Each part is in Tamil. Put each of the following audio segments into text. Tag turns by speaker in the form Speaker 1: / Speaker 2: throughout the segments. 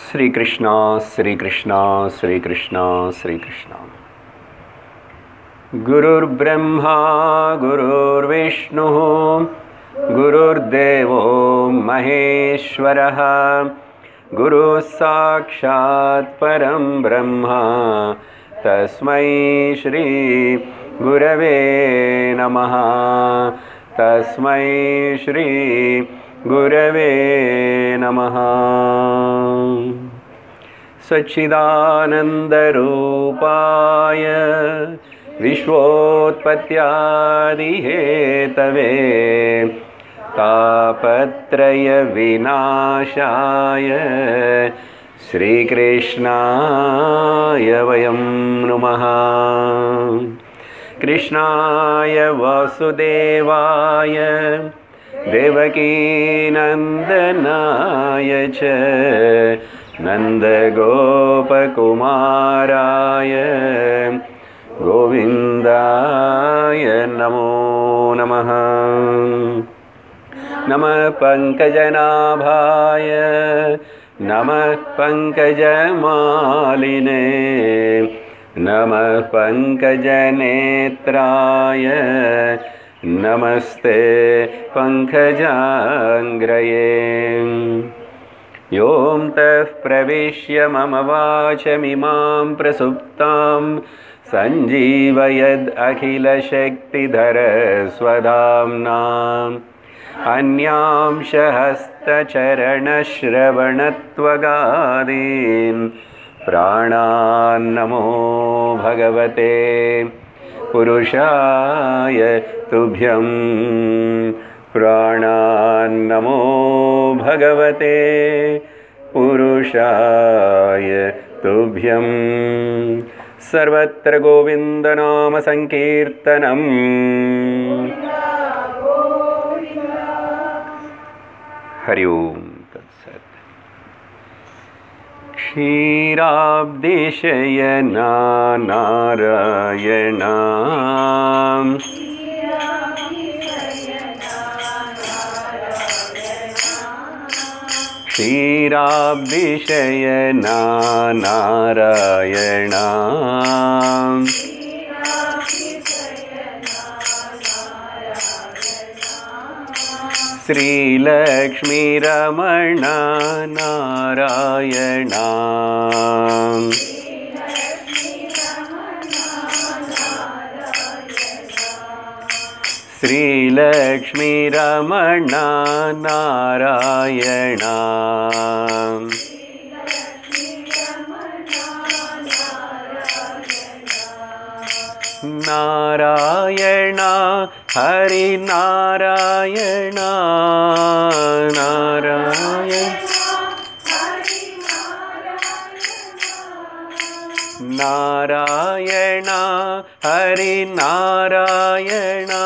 Speaker 1: श्रीकृष्णा श्रीकृष्णा श्रीकृष्णा श्रीकृष्णा गुरुर्ब्रह्मा गुरुर्विष्णुः गुरुर्देवो महेश्वरः गुरुः साक्षात् परं ब्रह्मा तस्मै श्रीगुरवे नमः तस्मै श्रीगुरवे नमः सच्चिदानन्दरूपाय विश्वोत्पत्त्यादिहेतवे तापत्रयविनाशाय श्रीकृष्णाय वयं नुमः कृष्णाय वासुदेवाय देवकीनन्दनाय च नन्दगोपकुमाराय गोविन्दाय नमो नमः नमः पङ्कजनाभाय नमः पङ्कजमालिने नमः पङ्कजनेत्राय नमस्ते पङ्कजाङ्ग्रये योऽं तः प्रविश्य मम वाचमिमां प्रसुप्तां सञ्जीवयद् अखिलशक्तिधरस्वधाम्नाम् अन्यांश हस्तचरणश्रवणत्वगादीन् प्राणान्नमो भगवते पुरुषाय तुभ्यं प्राणान्नमो भगवते पुरुषाय तुभ्यं सर्वत्र गोविन्दनामसङ्कीर्तनम् हरि ओं तत्सत् क्षीराब्दिशयना नारायणा क्षीराब्दिशयना नारायणा श्रीलक्ष्मीरमणा नारायणा श्रीलक्ष्मीरमणा नारायणा नारायणा हरिनारायणा नारायण नारायणा हरिनारायणा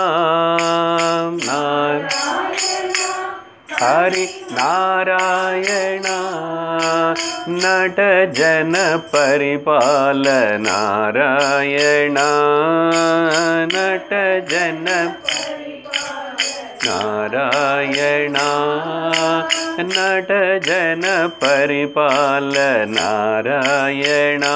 Speaker 1: हरि नारायणा नटजन परिपाल नारायणा नटजन नारायणा नटजन परिपाल नारायणा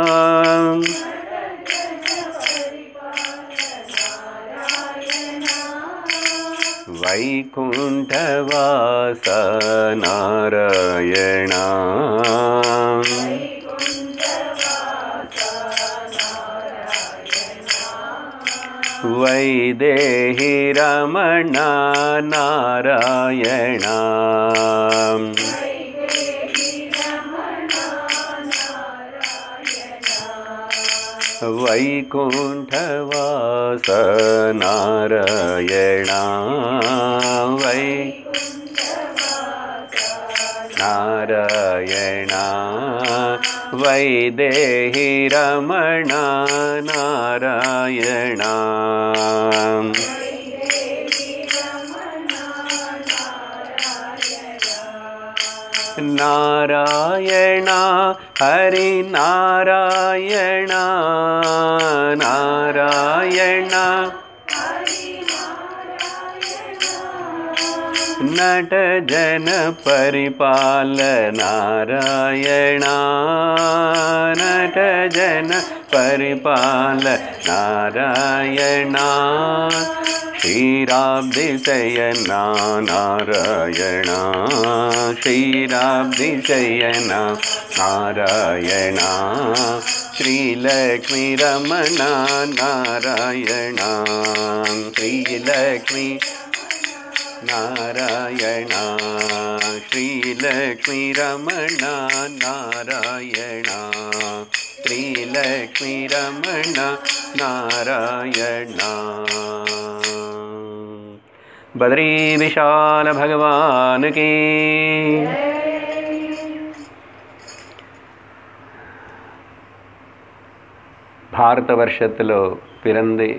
Speaker 1: वैकुण्ठवास नारायणा वैदेहि रमणा नारायणा वैकुण्ठवास नारायणा वै नारायणा वैदेहि रमणा नारायणा नारायणा हरिनारायणा नारायणा नट जन परिपाल नारायणा नट जन परिपाल नारायणा क्षीराब्धिशयना नारायणा क्षीराब्धिशयना नारायणा श्रीलक्ष्मीरमणा नारायणा श्रीलक्ष्मी नारायणा श्रीलक्ष्मीरमणा नारायणा श्रीलक्ष्मीरमणा नारायणा बद्री विशाल भगवान की భారత వర్షత్తులో పిరంది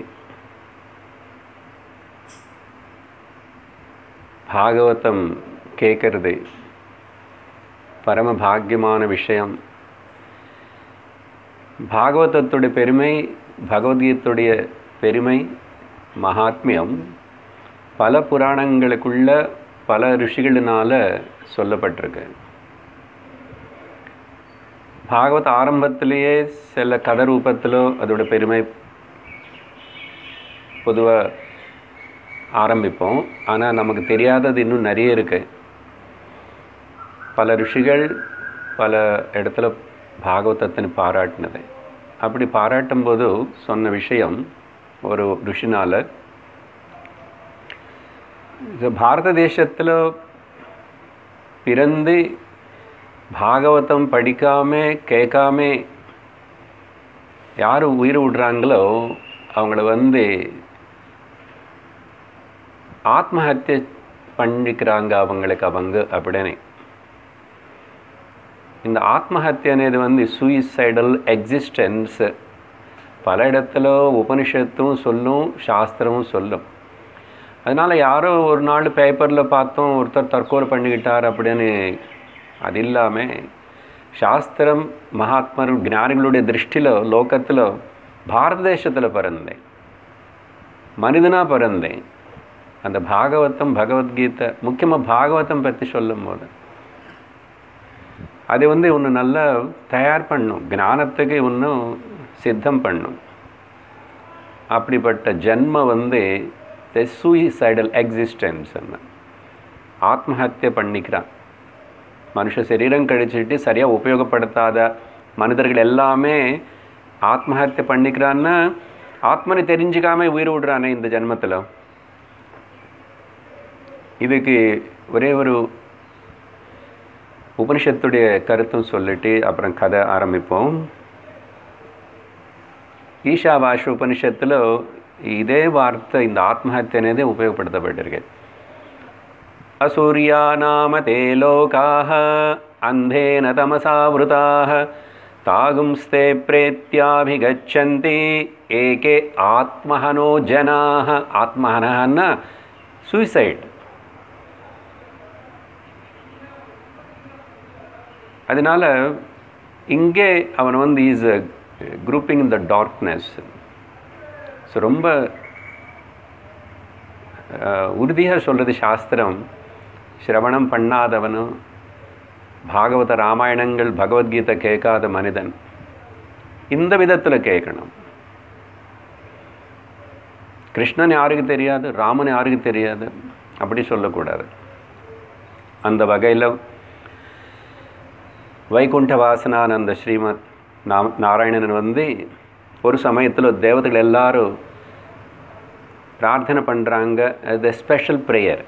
Speaker 1: பாகவதம் கேட்கறது பரம பாக்கியமான விஷயம் பாகவதத்துடைய பெருமை பகவத்கீதையுடைய பெருமை மகாத்மியம் பல புராணங்களுக்குள்ள பல ரிஷிகளினால சொல்லப்பட்டிருக்கு பாகவத் ஆரம்பத்திலேயே சில கதை ரூபத்திலோ அதோட பெருமை பொதுவாக ஆரம்பிப்போம் ஆனால் நமக்கு தெரியாதது இன்னும் நிறைய இருக்கு பல ரிஷிகள் பல இடத்துல பாகவதத்தின் பாராட்டினது அப்படி பாராட்டும் போது சொன்ன விஷயம் ஒரு ரிஷினால இது பாரத தேசத்தில் பிறந்து பாகவதம் படிக்காம கேட்காம யார் உயிர் விடுறாங்களோ அவங்கள வந்து ஆத்மஹத்திய பண்ணிக்கிறாங்க அவங்களுக்கு அவங்க அப்படின்னு இந்த ஆத்மஹத்திய అనేది வந்து சூயிசைடல் எக்ஸிஸ்டன்ஸ் பல இடத்துல உபனிஷத்தும் சொல்லும் சாஸ்திரமும் சொல்லும் அதனால் யாரோ ஒரு நாள் பேப்பரில் பார்த்தோம் ஒருத்தர் தற்கொலை பண்ணிக்கிட்டார் அப்படின்னு அது இல்லாமல் சாஸ்திரம் மகாத்மர் ஞானிகளுடைய திருஷ்டியில் லோகத்தில் பாரத தேசத்தில் பிறந்தேன் மனிதனாக பிறந்தேன் அந்த பாகவதம் பகவத்கீதை முக்கியமாக பாகவதம் பற்றி சொல்லும் போது அது வந்து ஒன்று நல்லா தயார் பண்ணும் ஞானத்துக்கு இன்னும் சித்தம் பண்ணும் அப்படிப்பட்ட ஜென்ம வந்து சூயிசைடல் எக்ஸிஸ்டன்ஸ் ஆத்மஹத்திய பண்ணிக்கிறான் மனுஷ சரீரம் கழிச்சிட்டு சரியாக உபயோகப்படுத்தாத மனிதர்கள் எல்லாமே ஆத்மஹத்திய பண்ணிக்கிறான்னா ஆத்மனை தெரிஞ்சுக்காம உயிர் விடுறானே இந்த ஜென்மத்தில் இதுக்கு ஒரே ஒரு உபனிஷத்துடைய கருத்தும் சொல்லிட்டு அப்புறம் கதை ஆரம்பிப்போம் ஈஷாவாஷ உபனிஷத்தில் இதே வார்த்தை இந்த ஆத்மஹத்திய అనేది ఉపయోగపడతబడ్డారు అసూర్యా నామ తే లోకాः అంధేన తమసావృతాः తాగుంస్తే ప్రేత్యాభిగచ్చంతి ఏకే ఆత్మహనో జనాः ఆత్మహనः అన్న సూసైడ్ அதனால் இங்கே அவன் வந்து is grouping in the darkness so ரொம்ப உறுதியாக சொல்கிறது சாஸ்திரம் சிரவணம் பண்ணாதவனும் பாகவத ராமாயணங்கள் பகவத்கீதை கேட்காத மனிதன் இந்த விதத்தில் கேட்கணும் கிருஷ்ணன் யாருக்கு தெரியாது ராமன் யாருக்கு தெரியாது அப்படி சொல்லக்கூடாது அந்த வகையில் வைகுண்ட வாசனானந்த ஸ்ரீமத் நாம் நாராயணன் வந்து ஒரு சமயத்தில் தேவதைகள் எல்லாரும் பிரார்த்தனை பண்ணுறாங்க அது ஸ்பெஷல் ப்ரேயர்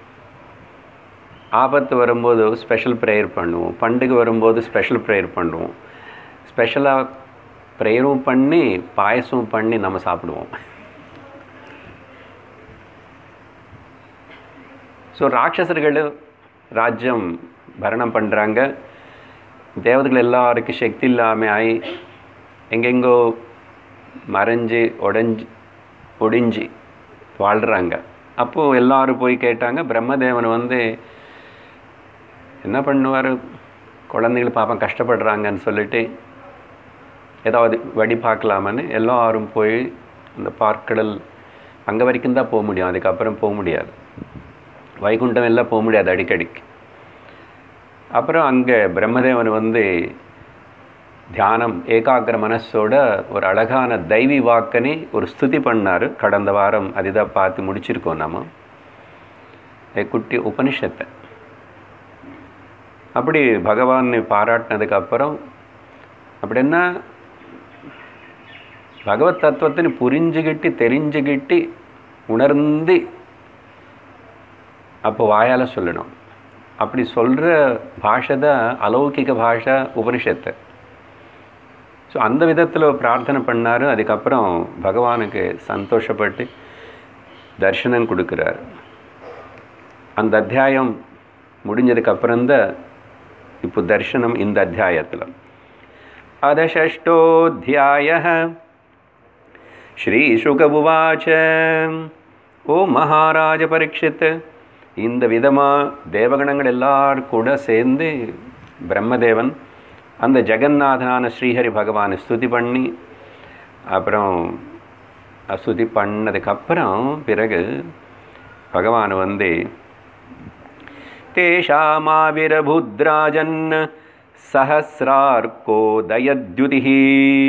Speaker 1: ஆபத்து வரும்போது ஸ்பெஷல் ப்ரேயர் பண்ணுவோம் பண்டிகை வரும்போது ஸ்பெஷல் ப்ரேயர் பண்ணுவோம் ஸ்பெஷலாக ப்ரேயரும் பண்ணி பாயசம் பண்ணி நம்ம சாப்பிடுவோம் ஸோ ராட்சசர்கள் ராஜ்யம் பரணம் பண்ணுறாங்க தேவதைகள் எல்லாருக்கும் சக்தி இல்லாமல் ஆகி எங்கெங்கோ மறைஞ்சு உடஞ்சி ஒடிஞ்சு வாழ்கிறாங்க அப்போது எல்லாரும் போய் கேட்டாங்க பிரம்மதேவன் வந்து என்ன பண்ணுவார் குழந்தைகள் பாப்பம் கஷ்டப்படுறாங்கன்னு சொல்லிட்டு ஏதாவது வழி பார்க்கலாமன்னு எல்லாரும் போய் இந்த பார்க்கடல் அங்கே வரைக்கும் தான் போக முடியும் அதுக்கப்புறம் போக முடியாது வைகுண்டம் எல்லாம் போக முடியாது அடிக்கடிக்கு அப்புறம் அங்கே பிரம்மதேவன் வந்து தியானம் ஏகாகிர மனசோட ஒரு அழகான தெய்வி வாக்கனை ஒரு ஸ்துதி பண்ணார் கடந்த வாரம் அதுதான் பார்த்து முடிச்சிருக்கோம் நம்ம குட்டி உபனிஷத்தை அப்படி பகவானை பாராட்டினதுக்கு அப்புறம் அப்படின்னா பகவத் தத்துவத்தின் புரிஞ்சுக்கிட்டு தெரிஞ்சுக்கிட்டு உணர்ந்து அப்போ வாயால் சொல்லணும் அப்படி சொல்கிற பாஷை தான் அலௌகிக பாஷை உபனிஷத்து ஸோ அந்த விதத்தில் பிரார்த்தனை பண்ணார் அதுக்கப்புறம் பகவானுக்கு சந்தோஷப்பட்டு தர்ஷனம் கொடுக்குறார் அந்த அத்தியாயம் முடிஞ்சதுக்கப்புறம்தான் இப்போ தர்ஷனம் இந்த அத்தியாயத்தில் அதஷஷ்டோத்தியாய ஸ்ரீசுக உவாச்ச ஓ மகாராஜ பரீட்சித் இந்த விதமாக தேவகணங்கள் எல்லாரும் கூட சேர்ந்து பிரம்மதேவன் அந்த ஜெகநாதனான ஸ்ரீஹரி பகவானை ஸ்துதி பண்ணி அப்புறம் ஸ்துதி பண்ணதுக்கப்புறம் பிறகு பகவான் வந்து தேஷாமாவிரபுத்ராஜன் சஹசிரார்க்கோ தயத்யுதிஹி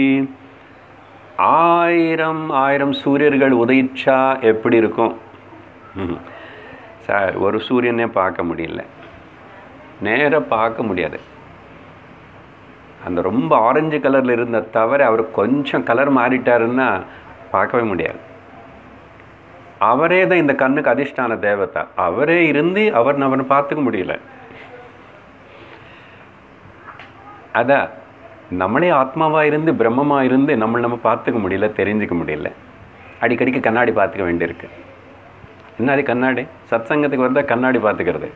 Speaker 1: ஆயிரம் ஆயிரம் சூரியர்கள் உதயிச்சா எப்படி இருக்கும் ம். சார் ஒரு சூரியனே பார்க்க முடியல நேராக பார்க்க முடியாது அந்த ரொம்ப ஆரஞ்சு கலரில் இருந்த தவிர அவர் கொஞ்சம் கலர் மாறிட்டாருன்னா பார்க்கவே முடியாது அவரே தான் இந்த கண்ணுக்கு அதிர்ஷ்டான தேவதை அவரே இருந்து அவர் அவனை பார்த்துக்க முடியல அதான் நம்மளே ஆத்மாவாக இருந்து பிரம்மமாக இருந்து நம்மளை நம்ம பார்த்துக்க முடியல தெரிஞ்சுக்க முடியல அடிக்கடிக்கு கண்ணாடி பார்த்துக்க வேண்டியிருக்கு என்ன அது கண்ணாடி சத்சங்கத்துக்கு வந்தால் கண்ணாடி பார்த்துக்கிறது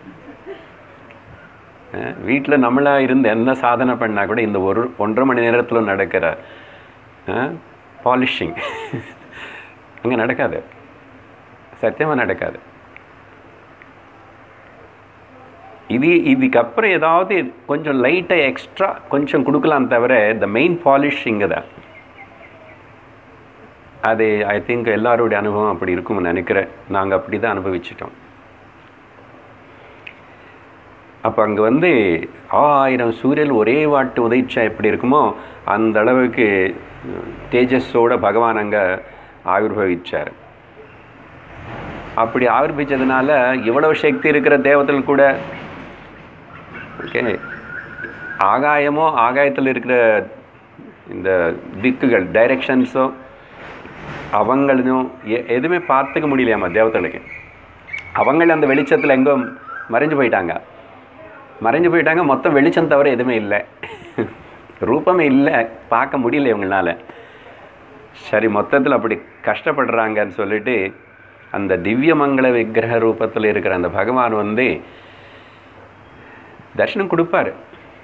Speaker 1: வீட்டில் நம்மளாக இருந்து என்ன சாதனை பண்ணால் கூட இந்த ஒரு ஒன்றரை மணி நேரத்தில் நடக்கிற பாலிஷிங் அங்கே நடக்காது சத்தியமாக நடக்காது இது இதுக்கப்புறம் ஏதாவது கொஞ்சம் லைட்டாக எக்ஸ்ட்ரா கொஞ்சம் கொடுக்கலாம் தவிர த மெயின் பாலிஷ் இங்கே தான் அது ஐ திங்க் எல்லாருடைய அனுபவம் அப்படி இருக்கும்னு நினைக்கிறேன் நாங்கள் அப்படி தான் அனுபவிச்சிட்டோம் அப்போ அங்கே வந்து ஆயிரம் சூரியல் ஒரே வாட்டு உதயிச்சா எப்படி இருக்குமோ அந்த அளவுக்கு தேஜஸோட பகவான் அங்கே ஆவிர்வவிச்சார் அப்படி ஆவிர்பிச்சதுனால இவ்வளவு சக்தி இருக்கிற தேவத்தில் கூட ஓகே ஆகாயமோ ஆகாயத்தில் இருக்கிற இந்த திக்குகள் டைரக்ஷன்ஸோ அவங்களும் எ- எதுவுமே பார்த்துக்க முடியலையாமா தேவதைகளுக்கு அவங்கள அந்த வெளிச்சத்தில் எங்கோ மறைஞ்சு போயிட்டாங்க மறைஞ்சு போயிட்டாங்க மொத்தம் வெளிச்சம் தவிர எதுவுமே இல்லை ரூபமே இல்லை பார்க்க முடியல இவங்களால சரி மொத்தத்தில் அப்படி கஷ்டப்படுறாங்கன்னு சொல்லிட்டு அந்த திவ்யமங்கள விக்கிரக ரூபத்தில் இருக்கிற அந்த பகவான் வந்து தர்ஷனம் கொடுப்பாரு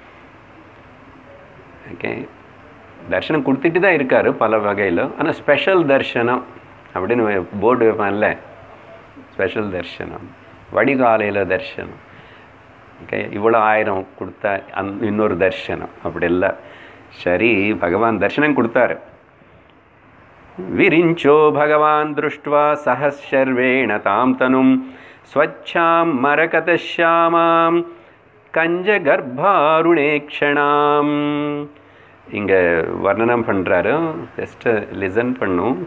Speaker 1: ஓகே தர்ஷனம் கொடுத்துட்டு தான் இருக்காரு பல வகையில் ஆனால் ஸ்பெஷல் தர்ஷனம் அப்படின்னு போர்டு வைப்பான்ல ஸ்பெஷல் தர்ஷனம் வடிகாலையில் தர்ஷனம் ஓகே இவ்வளோ ஆயிரம் கொடுத்தா அந் இன்னொரு தர்ஷனம் அப்படி இல்லை சரி பகவான் தர்ஷனம் கொடுத்தாரு विरिञ्चो भगवान् दृष्ट्वा सहशर्वेण तां तनुं स्वच्छां मरकतश्यामां கஞ்சகர்ப்பாருணேக்ஷணாம் இங்கே வர்ணனம் பண்ணுறாரு ஜஸ்ட் லிசன் பண்ணும்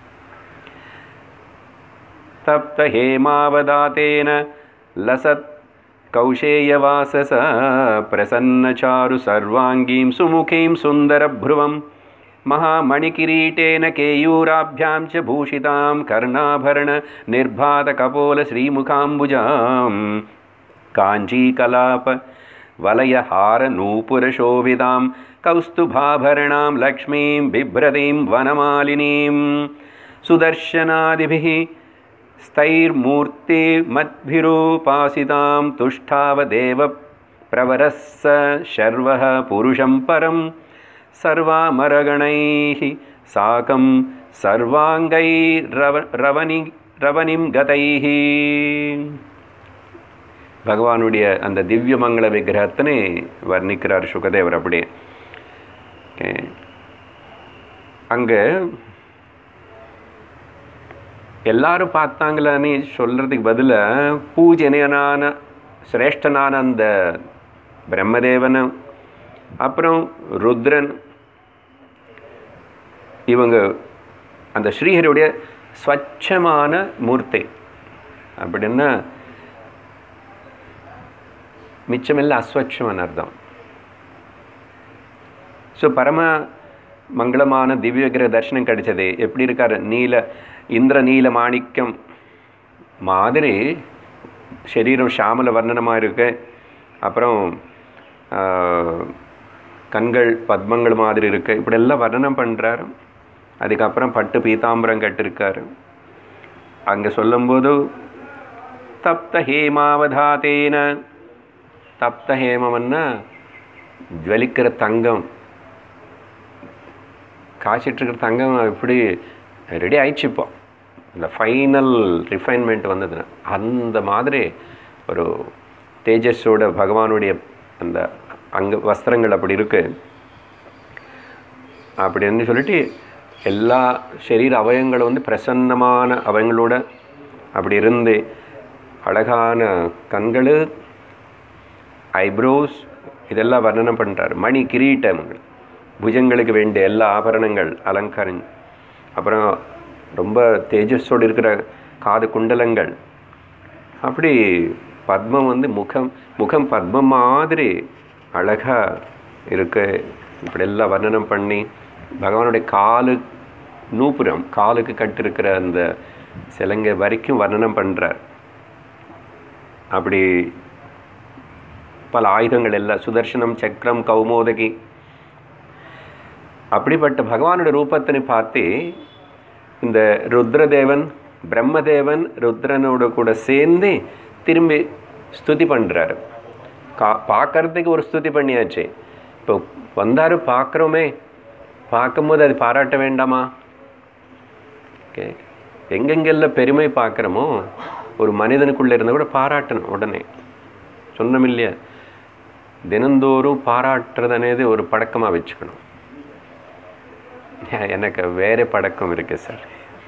Speaker 1: தப்த ஹேமாவதாத்தேன லசத் கௌஷேயவாசச பிரசன்னச்சாரு சர்வாங்கீம் சுமுகீம் சுந்தரப்ருவம் महामणिकिरीटेन केयूराभ्यां च भूषितां कर्णाभरण निर्भातकपोलश्रीमुखाम्बुजां काञ्चीकलाप वलयहारनूपुरशोभितां कौस्तुभाभरणां लक्ष्मीं बिभ्रतीं वनमालिनीं सुदर्शनादिभिः स्थैर्मूर्तिमद्भिरूपासितां तुष्टावदेव प्रवरः स शर्वः पुरुषं परं सर्वामरगणैः साकं सर्वाङ्गैरव रवनि ரவனிம் கதைஹி பகவானுடைய அந்த திவ்ய மங்கள விக்கிரகத்தினை வர்ணிக்கிறார் சுகதேவர் அப்படியே ஓகே அங்கே எல்லாரும் பார்த்தாங்களான்னு சொல்கிறதுக்கு பதிலாக பூஜனையனான சிரேஷ்டனான அந்த பிரம்மதேவன் அப்புறம் ருத்ரன் இவங்க அந்த ஸ்ரீஹரியுடைய ஸ்வச்சமான மூர்த்தி அப்படின்னா மிச்சமில்லை அஸ்வச்சமான அர்த்தம் ஸோ பரம மங்களமான திவ்ய விக்கிரக தரிசனம் கிடைச்சது எப்படி இருக்கார் நீல இந்திர நீல மாணிக்கம் மாதிரி சரீரம் ஷாமல வர்ணனமாக இருக்கு அப்புறம் ஆஹ், கண்கள் பத்மங்கள் மாதிரி இருக்கு இப்படியெல்லாம் வர்ணனம் பண்ணுறாரு அதுக்கப்புறம் பட்டு பீதாம்பரம் கட்டிருக்காரு அங்கே சொல்லும்போது தப்த ஹேமாவதாத்தேன தப்த ஹேமம்னா ஜுவலிக்கிற தங்கம் காய்ச்சிட்டு இருக்கிற தங்கம் எப்படி ரெடி ஆயிடுச்சு இப்போ இந்த ஃபைனல் ரிஃபைன்மெண்ட் வந்ததுன்னா அந்த மாதிரி ஒரு தேஜஸோட பகவானுடைய அந்த அங்க வஸ்திரங்கள் அப்படி இருக்கு அப்படின்னு சொல்லிட்டு எல்லா சரீர அவயங்களும் வந்து பிரசன்னமான அவயங்களோட அப்படி இருந்து அழகான கண்கள் ஐப்ரோஸ் இதெல்லாம் வர்ணனம் பண்ணுறாரு மணி கிரீட்டங்கள் புஜங்களுக்கு வேண்டிய எல்லா ஆபரணங்கள் அலங்காரம் அப்புறம் ரொம்ப தேஜஸோடு இருக்கிற காது குண்டலங்கள் அப்படி பத்மம் வந்து முகம் முகம் பத்மம் மாதிரி அழகாக இருக்கு இப்படி எல்லாம் வர்ணனம் பண்ணி பகவானுடைய காலு நூப்புரம் காலுக்கு கட்டிருக்கிற அந்த சிலங்கை வரைக்கும் வர்ணனம் பண்ணுறார் அப்படி பல ஆயுதங்கள் எல்லாம் சுதர்சனம் சக்கரம் கௌமோதகி அப்படிப்பட்ட பகவானுடைய ரூபத்தினை பார்த்து இந்த ருத்ரதேவன் பிரம்மதேவன் ருத்ரனோட கூட சேர்ந்து திரும்பி ஸ்துதி பண்ணுறாரு கா பார்க்கறதுக்கு ஒரு ஸ்துதி பண்ணியாச்சு இப்போ வந்தாரு பார்க்குறோமே பார்க்கும்போது அது பாராட்ட வேண்டாமா ஓகே எங்கெங்கெல்லாம் பெருமை பார்க்குறோமோ ஒரு மனிதனுக்குள்ளே இருந்தால் கூட பாராட்டணும் உடனே சொன்னோம் இல்லையா தினந்தோறும் பாராட்டுறது అనేది ஒரு பழக்கமாக வச்சுக்கணும் எனக்கு வேற பழக்கம் இருக்கு சார்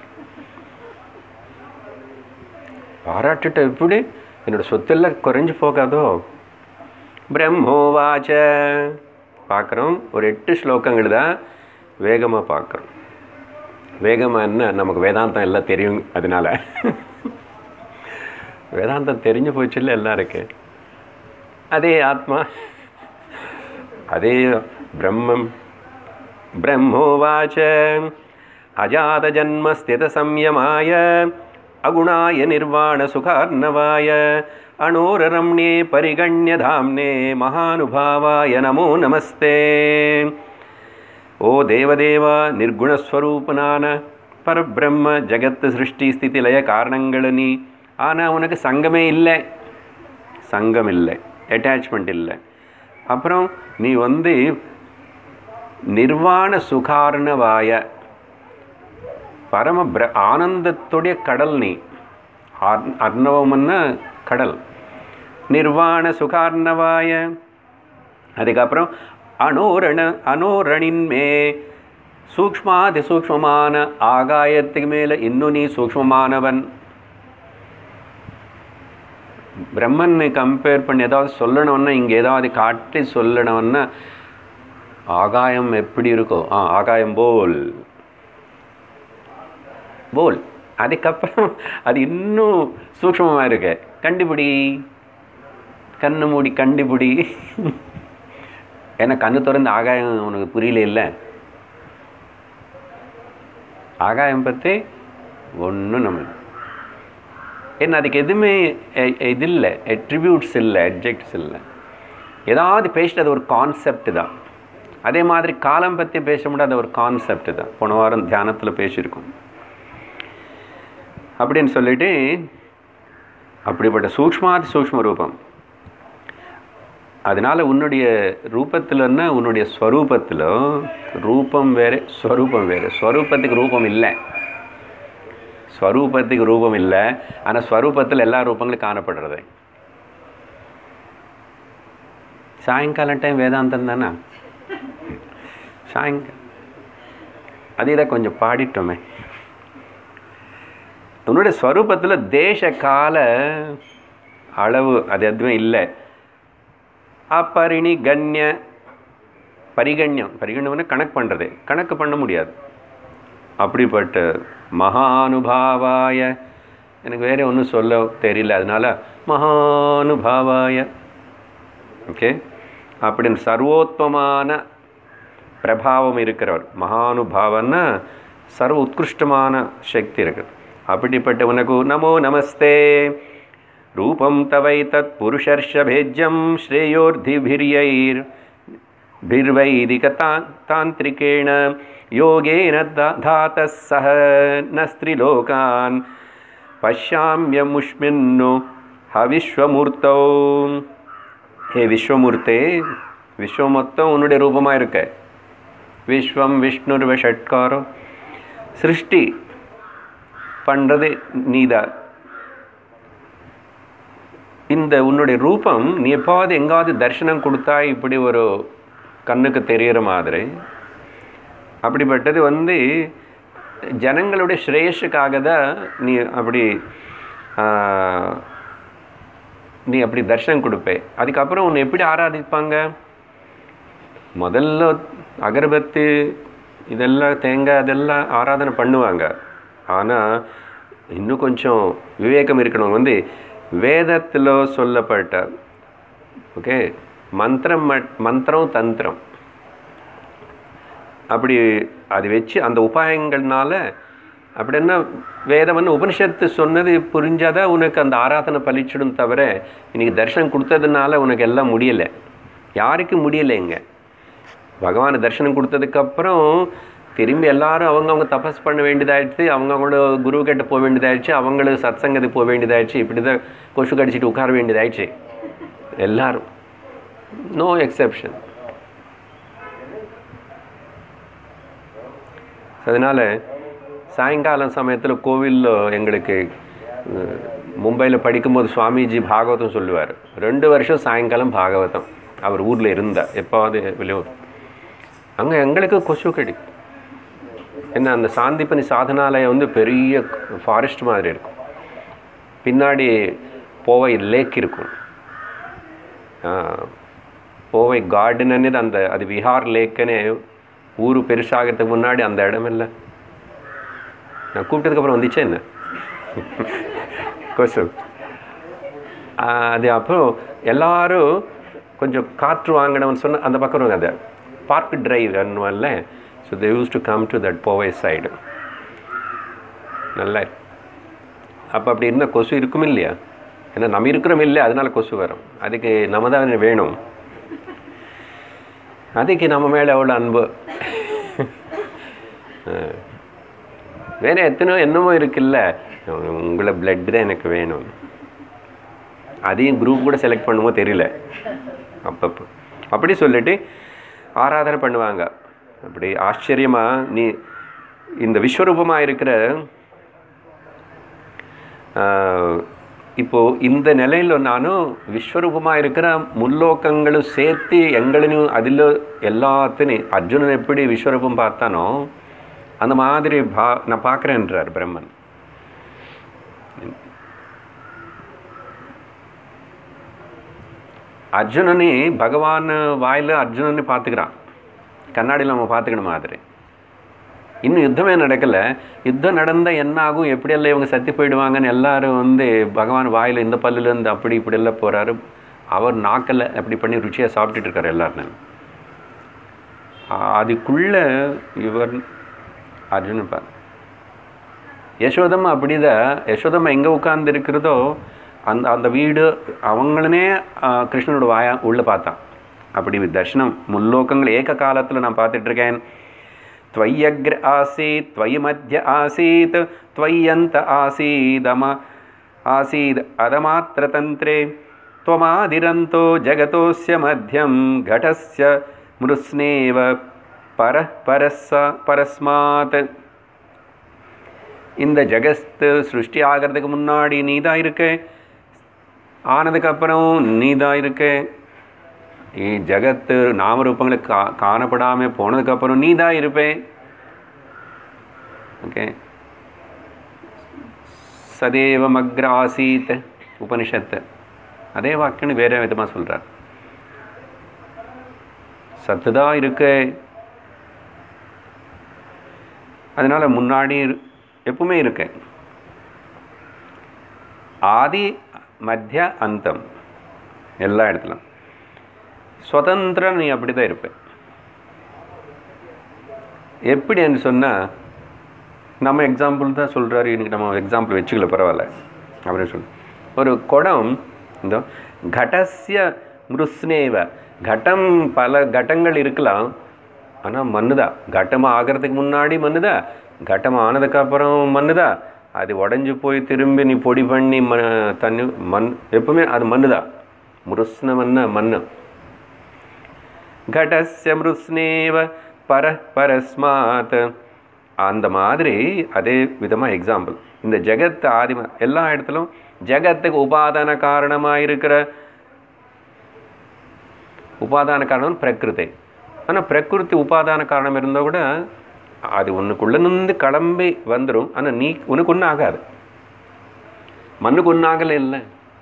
Speaker 1: பாராட்டுட்ட எப்படி என்னோட சொத்தெல்லாம் குறைஞ்சு போகாதோ பிரம்மோவாச்ச பார்க்குறோம் ஒரு எட்டு ஸ்லோகங்கள் தான் வேகமாக பார்க்குறோம் வேகமாக என்ன நமக்கு வேதாந்தம் எல்லாம் தெரியும் அதனால வேதாந்தம் தெரிஞ்சு போச்சு இல்லை எல்லாருக்கு அதே ஆத்மா அதே பிரம்மம் ब्रह्मोवाच अजातजन्मस्थितसंयमाय अगुणाय निर्वाणसुखार्णवाय अणोररम्णे परिगण्यधाम्ने महानुभावाय नमो नमस्ते ஓ தேவதேவ நிர்குணஸ்வரூபனான பரபிரம்ம ஜகத் சிருஷ்டி ஸ்திதி லய காரணங்கள் நீ ஆனால் உனக்கு சங்கமே இல்லை சங்கம் இல்லை அட்டாச்மெண்ட் இல்லை அப்புறம் நீ வந்து நிர்வாண சுகார்ணவாய பரம பிர ஆனந்தத்துடைய கடல் நீ ஆர்- அர்ணவம்னா கடல் நிர்வாண சுகார்ணவாய அதுக்கப்புறம் அனோரண அனோரணின் மே சூக்ஷ்மாதி சூக்ஷ்மமான ஆகாயத்துக்கு மேலே இன்னும் நீ சூக்ஷ்மமானவன் பிரம்மனை கம்பேர் பண்ணி ஏதாவது சொல்லணும்னா இங்கே ஏதாவது காட்டி சொல்லணும்னா ஆகாயம் எப்படி இருக்கோ ஆ ஆகாயம் போல் போல் அதுக்கப்புறம் அது இன்னும் சூக்ஷ்மமாக இருக்கு கண்டுபிடி கண்ணு மூடி கண்டுபிடி ஏன்னா கண்ணு திறந்து ஆகாயம் உனக்கு புரியல இல்லை ஆகாயம் பற்றி ஒன்றும் நம்ம ஏன்னா அதுக்கு எதுவுமே எ- இது இல்லை எட்ரிபியூட்ஸ் இல்லை அட்ஜெக்ட்ஸ் இல்லை ஏதாவது பேசிட்டு அது ஒரு கான்செப்ட் தான் அதே மாதிரி காலம் பற்றி பேச முடியாத ஒரு கான்செப்ட் தான் போன வாரம் தியானத்தில் பேசியிருக்கோம் அப்படின்னு சொல்லிட்டு அப்படிப்பட்ட சூக்ஷ்மாதி சூக்ஷ்ம ரூபம் அதனால உன்னுடைய ரூபத்தில்னா உன்னுடைய ஸ்வரூபத்தில் ரூபம் வேறு ஸ்வரூபம் வேறு ஸ்வரூபத்துக்கு ரூபம் இல்லை ஸ்வரூபத்துக்கு ரூபம் இல்லை ஆனால் ஸ்வரூபத்தில் எல்லா ரூபங்களும் காணப்படுறது சாயங்காலம் டைம் வேதாந்தம் தானே சாயங்காலம் அது இதை கொஞ்சம் பாடிட்டோமே உன்னுடைய ஸ்வரூபத்தில் தேச கால அளவு அது எதுவுமே இல்லை அப்பரிணி கண்ய பரிகண்யம் பரிகண்யம்னு கணக்கு பண்ணுறது கணக்கு பண்ண முடியாது அப்படிப்பட்ட மகானுபாவாய எனக்கு வேற ஒன்றும் சொல்ல தெரியல அதனால மகானுபாவாய ஓகே அப்படின்னு சர்வோத்மமான பிரபாவம் இருக்கிறவர் மகானுபாவன்னா சர்வ உத்கிருஷ்டமான சக்தி இருக்குது அப்படிப்பட்ட உனக்கு நமோ நமஸ்தே ரூபம் தவை தத் புருஷர்ஷபேஜ்யம் ஸ்ரேயோர்திபிரியைர் भिर्वैदिकता तान्त्रिकेण योगेन दा धातः सह न स्त्रिलोकान् पश्याम्यमुष्मिन्नु ஹவிஸ்வமூர்த்தோ ஹே விஸ்வமூர்த்தே விஸ்வம் மொத்தம் உன்னுடைய ரூபமாக இருக்க விஸ்வம் விஷ்ணுர்வ ஷட்காரம் சிருஷ்டி பண்ணுறது நீதான் இந்த உன்னுடைய ரூபம் நீ எப்பாவது எங்காவது தரிசனம் கொடுத்தா இப்படி ஒரு கண்ணுக்கு தெரிகிற மாதிரி அப்படிப்பட்டது வந்து ஜனங்களுடைய ஸ்ரேயஸுக்காக தான் நீ அப்படி ஆஹ், நீ அப்படி தரிசனம் கொடுப்பே அதுக்கப்புறம் உன்னை எப்படி ஆராதிப்பாங்க முதல்ல அகர்பத்தி இதெல்லாம் தேங்காய் அதெல்லாம் ஆராதனை பண்ணுவாங்க ஆனால் இன்னும் கொஞ்சம் விவேகம் இருக்கணும் வந்து வேதத்தில் சொல்லப்பட்ட ஓகே மந்திரம் மட்- மந்திரம் தந்திரம் அப்படி அது வச்சு அந்த உபாயங்கள்னால அப்படின்னா வேதம்னு உபனிஷத்து சொன்னது புரிஞ்சாதான் உனக்கு அந்த ஆராதனை பலிச்சிடும் தவிர இன்னைக்கு தரிசனம் கொடுத்ததுனால உனக்கு எல்லாம் முடியலை யாருக்கு முடியலைங்க பகவான் தரிசனம் கொடுத்ததுக்கப்புறம் திரும்பி எல்லாரும் அவங்கவுங்க தபஸ் பண்ண வேண்டியதாயிடுச்சு அவங்கவுங்களோட குரு கிட்ட போக வேண்டியதாயிடுச்சு அவங்களுக்கு சத்சங்கத்துக்கு போக வேண்டியதாயிடுச்சு இப்படி தான் கொசு கடிச்சிட்டு உட்கார வேண்டியதாயிடுச்சு எல்லாரும் நோ எக்ஸெப்ஷன் அதனால் சாயங்காலம் சமயத்தில் கோவிலில் எங்களுக்கு அஹ், மும்பையில் படிக்கும்போது சுவாமிஜி பாகவதம் சொல்லுவார் ரெண்டு வருஷம் சாயங்காலம் பாகவதம் அவர் ஊரில் இருந்தார் எப்பாவது வெளியூர் அங்கே எங்களுக்கு கொசு கடி என்ன அந்த சாந்திப்பனி சாதனாலயம் வந்து பெரிய ஃபாரஸ்ட் மாதிரி இருக்கும் பின்னாடி போவை லேக் இருக்கும் ஆ, போவை கார்டன் అనేది அந்த அது விஹார் லேக்குன்னு ஊர் பெருசாகிறதுக்கு முன்னாடி அந்த இடம் இல்லை நான் கூப்பிட்டதுக்கப்புறம் வந்துச்சே என்ன கொசு ஆ, அது அப்புறம் எல்லாரும் கொஞ்சம் காற்று வாங்கணும்னு சொன்ன அந்த பக்கம் வருவாங்க அந்த பார்க் டிரைவ் அன்னுவல்ல so they used to come to that போவை சைடு நல்லா அப்போ அப்படி இருந்தால் கொசு இருக்கும் இல்லையா ஏன்னா நம்ம இருக்கிறோம் இல்லை அதனால கொசு வரும் அதுக்கு நம்ம தான் வேணும் அதுக்கு நம்ம மேலே எவ்வளோ அன்பு அஹ். வேற எத்தனையோ என்னமோ இருக்குல்ல உங்களை பிளட் தான் எனக்கு வேணும் அதையும் குரூப் கூட செலக்ட் பண்ணுமோ தெரியல அப்பப்போ அப்படி சொல்லிட்டு ஆராதனை பண்ணுவாங்க அப்படி ஆச்சரியமா நீ இந்த விஸ்வரூபமாக இருக்கிற ஆஹ், இப்போ இந்த நிலையில் நானும் விஸ்வரூபமாக இருக்கிற முல்லோக்கங்களும் சேர்த்து எங்களையும் அதில் எல்லாத்தையும் அர்ஜுனன் எப்படி விஸ்வரூபம் பார்த்தானோ அந்த மாதிரி பா நான் பார்க்குறேன்றார் பிரம்மன் அர்ஜுனனே பகவான் வாயில் அர்ஜுனனை பார்த்துக்கிறான் கண்ணாடியில் நம்ம பார்த்துக்கணும் மாதிரி இன்னும் யுத்தமே நடக்கலை யுத்தம் நடந்தால் என்ன ஆகும் எப்படியெல்லாம் இவங்க சத்தி போயிடுவாங்கன்னு எல்லாரும் வந்து பகவான் வாயில் இந்த பல்லுலேருந்து அப்படி இப்படியெல்லாம் போகிறாரு அவர் நாக்கில் அப்படி பண்ணி ருச்சியாக சாப்பிட்டுட்டு இருக்காரு எல்லாரும் அதுக்குள்ள இவர் அர்ஜுனன் பார் யசோதம்மா அப்படிதான் யசோதம்மா எங்கே உட்கார்ந்து இருக்கிறதோ அந்த அந்த வீடு அவங்களனே ஆ, கிருஷ்ணனோட வாயா உள்ளே பார்த்தான் அப்படி தர்ஷனம் முல்லோகங்கள் ஏக காலத்தில் நான் பார்த்துட்டு இருக்கேன் त्वय्यग्र आसीत् त्वयि मध्य आसीत् त्वय्यन्त आसीदम आसीद् अदमात्रतन्त्रे त्वमादिरन्तो जगतोऽस्य मध्यं घटस्य मृत्स्नेव परः परस्स परस्मात् இந்த ஜெகத்து சிருஷ்டி ஆகிறதுக்கு முன்னாடி நீ தான் இருக்க ஆனதுக்கப்புறம் நீ தான் இருக்க ಈ ಜಗತ್ತು ನಾಮರೂಪಗಳು ಕಾ ಕಾಣಪಡಾಮೆ போனதுக்கப்புறம் நீ தான் இருப்பே ஓகே சதேவமக்ர ஆசீத் உபனிஷத்து அதே வாக்குன்னு வேற விதமாக சொல்கிறார் சத்து தான் இருக்கு அதனால முன்னாடி இரு- எப்பவுமே இருக்கு ஆதி மத்திய அந்தம் எல்லா இடத்துலும் சுதந்திரம் நீ அப்படி தான் இருப்ப எப்படின்னு சொன்னால் நம்ம எக்ஸாம்பிள் தான் சொல்கிறாரு இன்னைக்கு நம்ம எக்ஸாம்பிள் வச்சுக்கல பரவாயில்ல அப்படின்னு சொல்லு ஒரு குடம் இந்த கடசிய மிருஸ்னேவ கட்டம் பல கட்டங்கள் இருக்கலாம் ஆனால் மண்ணுதான் கட்டம் ஆகிறதுக்கு முன்னாடி மண்ணுதா கட்டம் ஆனதுக்கப்புறம் மண்ணுதா அது உடஞ்சி போய் திரும்பி நீ பொடி பண்ணி ம தண்ணி மண் எப்பவுமே அது மண்ணுதான் மிருஸ்ன மண்ண மண்ணு கடஸ்ய மிருஸ்னேவ பர பரஸ்மாத் அந்த மாதிரி அதே விதமாக எக்ஸாம்பிள் இந்த ஜெகத் ஆதிம எல்லா இடத்துலும் ஜெகத்துக்கு உபாதான காரணமாக இருக்கிற உபாதான காரணம் பிரகிருதி ஆனால் பிரகிருதி உபாதான காரணம் இருந்தால் கூட அது உனக்குள்ள நின்று கிளம்பி வந்துடும் ஆனால் நீ உனக்கு ஒன்றும் ஆகாது மண்ணுக்கு ஒன்றும் ஆகலை இல்லை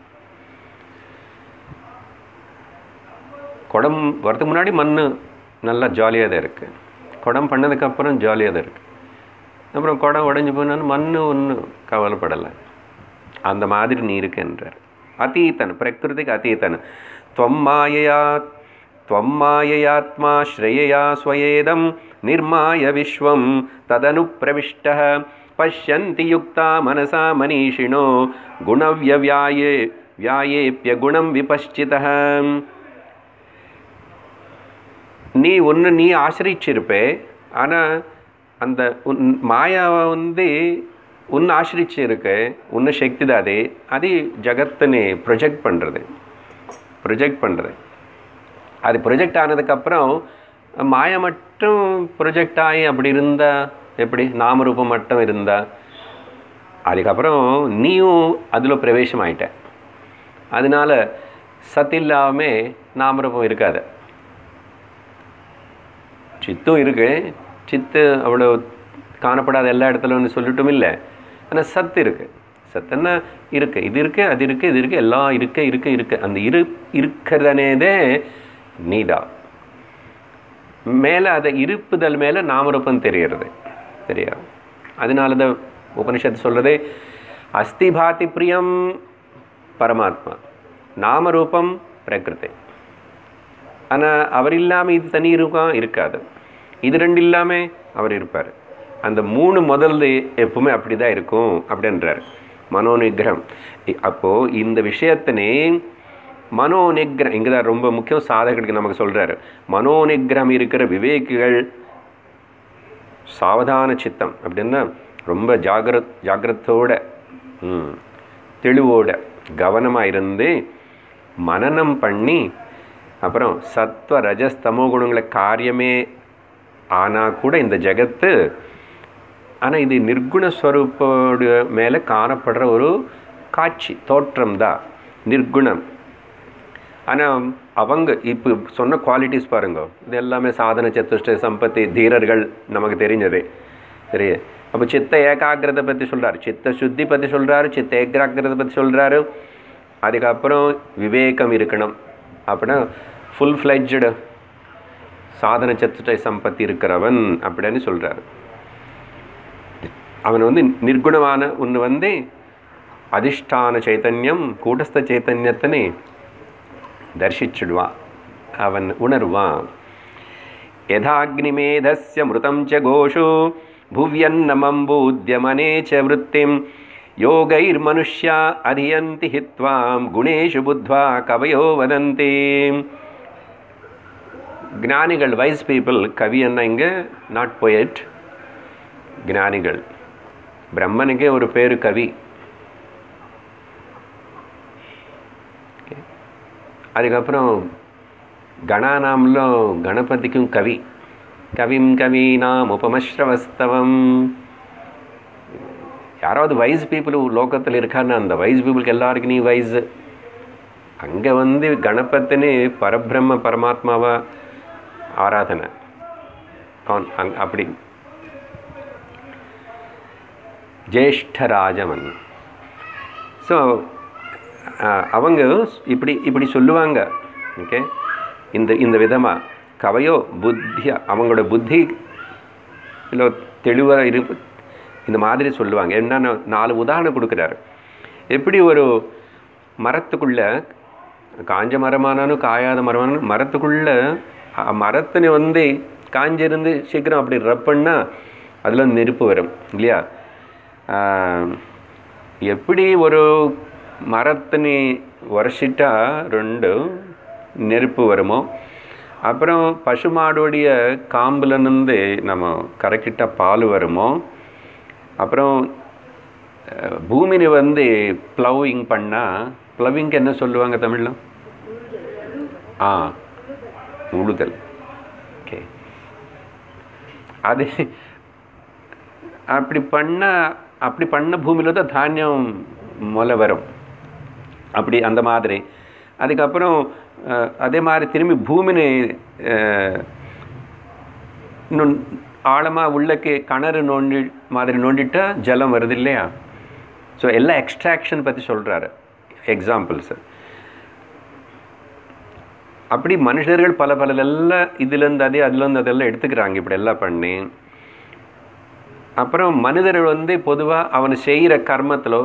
Speaker 1: குடம் வரதுக்கு முன்னாடி மண் நல்லா ஜாலியாக தான் இருக்குது குடம் பண்ணதுக்கப்புறம் ஜாலியாக தான் இருக்குது அப்புறம் குடம் உடஞ்சி போனாலும் மண் ஒன்றும் கவலைப்படலை அந்த மாதிரி நீ இருக்குன்றார் அதீதன் பிரகிருதிக்கு அதீதன் त्वम्मायया त्वम्माययात्मा श्रेयया स्वयेदं निर्माय विश्वं तदनुप्रविष्टः पश्यन्ति युक्ता मनसा मनीषिणो गुणव्यव्याये व्यायेऽप्यगुणं विपश्चितः நீ ஒன்று நீ ஆசிரிச்சிருப்பே ஆனால் அந்த உன் மாயாவை வந்து உன்னை ஆசிரிச்சு இருக்கு உன்னை சக்தி தான் அது அது ஜகத்துன்னு ப்ரொஜெக்ட் பண்ணுறது ப்ரொஜெக்ட் பண்ணுறது அது ப்ரொஜெக்ட் ஆனதுக்கப்புறம் மாயா மட்டும் ப்ரொஜெக்ட் ஆகி அப்படி இருந்தா எப்படி நாமரூபம் மட்டும் இருந்தா அதுக்கப்புறம் நீயும் அதில் பிரவேசம் ஆயிட்ட அதனால சத் இல்லாமல் நாமரூபம் இருக்காது சித்தும் இருக்கு சித்து அவ்வளோ காணப்படாத எல்லா இடத்துலன்னு சொல்லட்டும் இல்லை ஆனால் சத்து இருக்கு சத்துன்னா இருக்கு இது இருக்கு அது இருக்கு இது இருக்கு எல்லாம் இருக்க இருக்க இருக்கு அந்த இரு இருக்கிறதனேதே நீதான் மேலே அதை இருப்புதல் மேலே நாமரூபம் தெரியறது தெரியாது அதனால தான் உபனிஷத்து சொல்றதே அஸ்தி பாதி பிரியம் பரமாத்மா நாமரூபம் பிரகிருதி ஆனால் அவர் இல்லாமல் இது தனி இருக்கும் இருக்காது இது ரெண்டு இல்லாமல் அவர் இருப்பார் அந்த மூணு முதல்ல எப்பவுமே அப்படி தான் இருக்கும் அப்படின்றார் மனோநிகிரம் இ- அப்போ இந்த விஷயத்தினே மனோநிகிரம் இங்கே தான் ரொம்ப முக்கியம் சாதகர்களுக்கு நமக்கு சொல்றாரு மனோநிகிரம் இருக்கிற விவேகிகள் சாவதான சித்தம் அப்படின்னா ரொம்ப ஜாகிரத் ஜாகிரத்தோட ம், தெளிவோட கவனமாக இருந்து மனனம் பண்ணி அப்புறம் சத்வ ரஜஸ் தமோ குணங்களை காரியமே ஆனால் கூட இந்த ஜெகத்து ஆனால் இது நிர்குண ஸ்வரூப்போட மேலே காணப்படுற ஒரு காட்சி தோற்றம் தான் நிர்குணம் ஆனால் அவங்க இப்போ சொன்ன குவாலிட்டிஸ் பாருங்க இது எல்லாமே சாதன சத்துஷ்ட சம்பத்தி தீரர்கள் நமக்கு தெரிஞ்சது சரி அப்போ சித்த ஏகாகிரதை பற்றி சொல்கிறாரு சித்த சுத்தி பற்றி சொல்கிறாரு சித்த ஏகாகிரதை பற்றி சொல்கிறாரு அதுக்கப்புறம் விவேகம் இருக்கணும் அப்படின்னா ஃபுல் ஃப்ளெஜ்டு சாதன சத்துஷ்ட சம்பத்தி இருக்கிறவன் அப்படின்னு சொல்கிறாரு அவன் வந்து நிர்குணமான ஒன்று வந்து அதிஷ்டான சைத்தன்யம் கூட்டஸ்த சைத்தன்யத்தினை தர்சிச்சுடுவான் அவன் உணர்வான் யதாக்னிமேதஸ்ய மிருதம் ச கோஷு புவ்யன்னமம்பூத்யமனே ச விருத்திம் யோகைர்மனுஷ்யா அதியந்தி ஹித்வாம் குணேஷு புத்வா கவயோ வதந்தி ஞானிகள் வைஸ் பீப்புள் கவி என்ன இங்கே நாட் poet ஞானிகள் பிரம்மனுக்கே ஒரு பேரு கவி அதுக்கப்புறம் கணானாம்లో கணபதிக்கும் கவி கவிம் கவீனாம் உபமஸ்ரவஸ்தவம் யாராவது வைஸ் பீப்புள் லோகத்தில் இருக்காருன்னா அந்த வைஸ் பீப்புளுக்கு எல்லாருக்கும் நீ வைஸ் அங்கே வந்து கணபத்தினு பரபிரம்ம பரமாத்மாவா ஆராதனை அவன் அங் அப்படி ஜேஷ்டராஜவன் ஸோ அவங்க இப்படி இப்படி சொல்லுவாங்க ஓகே இந்த இந்த விதமாக கவையோ புத்தியா அவங்களோட புத்தி இல்லை தெளிவாக இரு இந்த மாதிரி சொல்லுவாங்க என்னென்ன நாலு உதாரணம் கொடுக்குறாரு எப்படி ஒரு மரத்துக்குள்ள காஞ்ச மரமானாலும் காயாத மரமானாலும் மரத்துக்குள்ள அ- மரத்தினை வந்து காஞ்சிருந்து சீக்கிரம் அப்படி ரப் பண்ணால் அதில் நெருப்பு வரும் இல்லையா ஆஹ், எப்படி ஒரு மரத்தினி உரைச்சிட்டா ரெண்டு நெருப்பு வருமோ அப்புறம் பசுமாடுடைய காம்புலேருந்து நம்ம கரைக்கிட்ட பால் வருமோ அப்புறம் அஹ், பூமியை வந்து ப்ளவிங் பண்ணால் ப்ளவிங்க்கு என்ன சொல்லுவாங்க தமிழில் ஆ உழுதல் ஓகே அது அப்படி பண்ண அப்படி பண்ண பூமியில் தான் தானியம் முளை வரும் அப்படி அந்த மாதிரி அதுக்கப்புறம் அஹ், அதே மாதிரி திரும்பி பூமினை அஹ், இன்னும் ஆழமாக உள்ளக்கு கிணறு நோண்டி மாதிரி நோண்டிட்டா ஜலம் வருது இல்லையா ஸோ எல்லா எக்ஸ்ட்ராக்ஷன் பற்றி சொல்கிறாரு எக்ஸாம்பிள்ஸ் அப்படி மனுஷர்கள் பல பல எல்லாம் இதுலேருந்து அதே அதுலேருந்து அதெல்லாம் எடுத்துக்கிறாங்க இப்படி எல்லாம் பண்ணி அப்புறம் மனிதர்கள் வந்து பொதுவாக அவன் செய்கிற கர்மத்தில்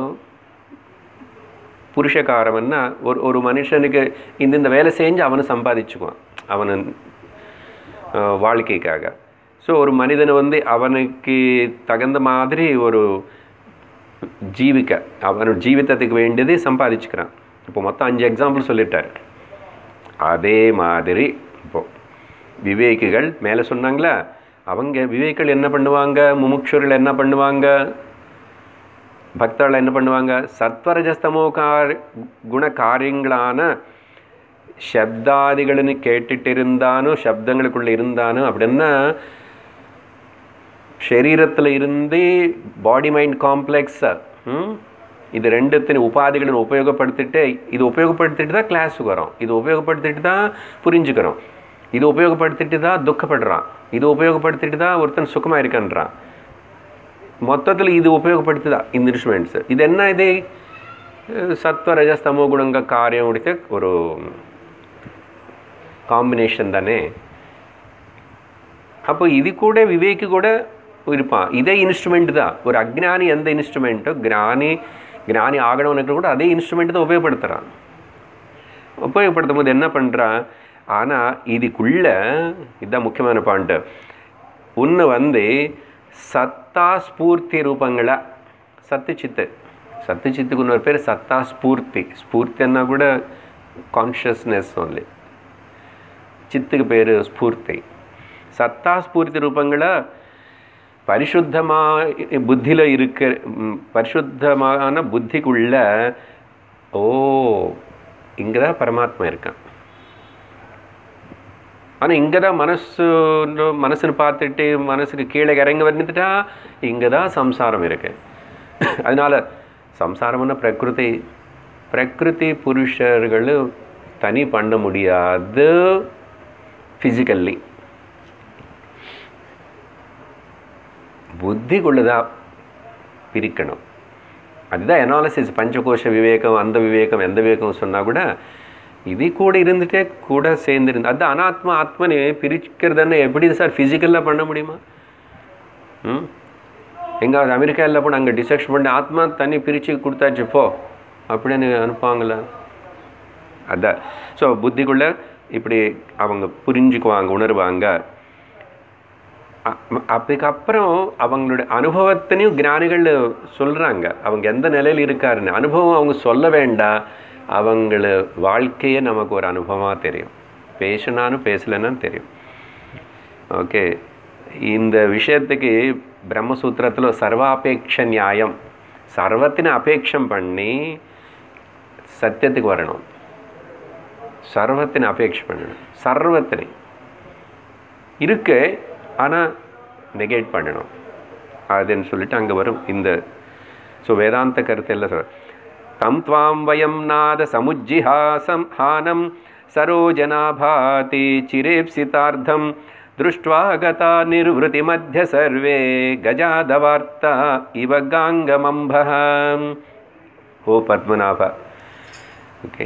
Speaker 1: புருஷகாரம்னா ஒரு ஒரு மனுஷனுக்கு இந்த இந்த வேலை செஞ்சு அவனை சம்பாதிச்சுக்குவான் அவனு அஹ், வாழ்க்கைக்காக ஸோ ஒரு மனிதனை வந்து அவனுக்கு தகுந்த மாதிரி ஒரு ஜீவிக்க அவனோட ஜீவிதத்துக்கு வேண்டியதை சம்பாதிச்சுக்கிறான் இப்போ மொத்தம் அஞ்சு எக்ஸாம்பிள் சொல்லிட்டார் அதே மாதிரி இப்போ விவேகிகள் மேலே சொன்னாங்களா அவங்க விவேகிகள் என்ன பண்ணுவாங்க முமுட்சுர்கள் என்ன பண்ணுவாங்க பக்தர்கள் என்ன பண்ணுவாங்க சத்வரஜஸ்தமோ கார் குண காரியங்களான சப்தாதிகள்னு கேட்டுட்டு இருந்தானோ சப்தங்களுக்குள்ள இருந்தானோ அப்படின்னா சரீரத்தில் இருந்து பாடி மைண்ட் காம்ப்ளெக்ஸ் இது ரெண்டுத்தின் உபாதிகளை உபயோகப்படுத்திட்டு இது உபயோகப்படுத்திட்டு தான் கிளாஸுக்கு வரோம் இது உபயோகப்படுத்திட்டு தான் புரிஞ்சுக்கிறோம் இது உபயோகப்படுத்திட்டு தான் துக்கப்படுறான் இது உபயோகப்படுத்திட்டு தான் ஒருத்தன் சுகமாக இருக்கன்றான் மொத்தத்தில் இது உபயோகப்படுத்துதா இந்த இன்ஸ்ட்ருமெண்ட்ஸ் இது என்ன இது அஹ் சத்வ ரஜஸ் தமோ குணங்க காரியம் உடைத்த ஒரு காம்பினேஷன் தானே அப்போ இது கூட விவேக்கு கூட இருப்பான் இதே இன்ஸ்ட்ருமெண்ட் தான் ஒரு அக்ஞானி எந்த இன்ஸ்ட்ருமெண்ட்டோ ஞானி ஞானி ஆகணும்னு கூட அதே இன்ஸ்ட்ருமெண்ட் தான் உபயோகப்படுத்துகிறான் உபயோகப்படுத்தும் போது என்ன பண்ணுறான் ஆனால் இதுக்குள்ள இதுதான் முக்கியமான பாயிண்ட் ஒன்று வந்து சத்தா ஸ்பூர்த்தி ரூபங்களா சத்து சித்து சத்து சித்துக்கு இன்னொரு பேர் சத்தா ஸ்பூர்த்தி ஸ்பூர்த்தின்னா கூட கான்ஷியஸ்னஸ் ஒன்லி சித்துக்கு பேர் ஸ்பூர்த்தி சத்தா ஸ்பூர்த்தி ரூபங்களை பரிசுத்தமாக புத்தியில் இருக்க ம், பரிசுத்தமான புத்திக்குள்ள ஓ இங்கே தான் பரமாத்மா இருக்கான் ஆனால் இங்கே தான் மனசு மனசுன்னு பார்த்துட்டு மனசுக்கு கீழே இறங்கி வந்துட்டா இங்கே தான் சம்சாரம் இருக்கு அதனால சம்சாரம்னா பிரகிருதி பிரகிருதி புருஷர்கள் தனி பண்ண முடியாது ஃபிசிக்கல்லி புத்திக்குள்ளதான் பிரிக்கணும் அதுதான் அனாலிசிஸ் பஞ்சகோஷ விவேகம் அந்த விவேகம் எந்த விவேகம் சொன்னால் கூட இது கூட இருந்துட்டே கூட சேர்ந்துருந்து அது அனாத்மா ஆத்மனே பிரிக்கிறதுன்னு எப்படி சார் ஃபிசிக்கலாக பண்ண முடியுமா ம் எங்காவது அமெரிக்காவில் போனால் அங்கே டிசெக்ஷன் பண்ணி ஆத்மா தண்ணி பிரித்து கொடுத்தாச்சு போ அப்படின்னு அனுப்புவாங்களே அதான் ஸோ புத்திக்குள்ளே இப்படி அவங்க புரிஞ்சுக்குவாங்க உணர்வாங்க அ- அதுக்கப்புறம் அவங்களுடைய அனுபவத்தினையும் ஞானிகள் சொல்கிறாங்க அவங்க எந்த நிலையில் இருக்காருன்னு அனுபவம் அவங்க சொல்ல வேண்டாம் அவங்கள வாழ்க்கையே நமக்கு ஒரு அனுபவமாக தெரியும் பேசினாலும் பேசலைன்னு தெரியும் ஓகே இந்த விஷயத்துக்கு பிரம்மசூத்திரத்தில் சர்வாபேட்ச நியாயம் சர்வத்தினை அபேட்சம் பண்ணி சத்தியத்துக்கு வரணும் சர்வத்தினை அபேட்சை பண்ணணும் சர்வத்தினை இருக்கு ஆனால் நெகேட் பண்ணணும் அதுன்னு சொல்லிட்டு அங்கே வரும் இந்த ஸோ வேதாந்த கருத்து எல்லாம் சொல்ற தம் துவாம் வயம் நாத சமுஜ்ஜிஹாசம் ஹானம் சரோஜனாபாதி சிரேப்சிதார்த்தம் திருஷ்டுவா கதா நிர்வృతి மத்திய சர்வே கஜாதவார்த்தா இவ காங்கமம்பः ஓ பத்மநாபா ஓகே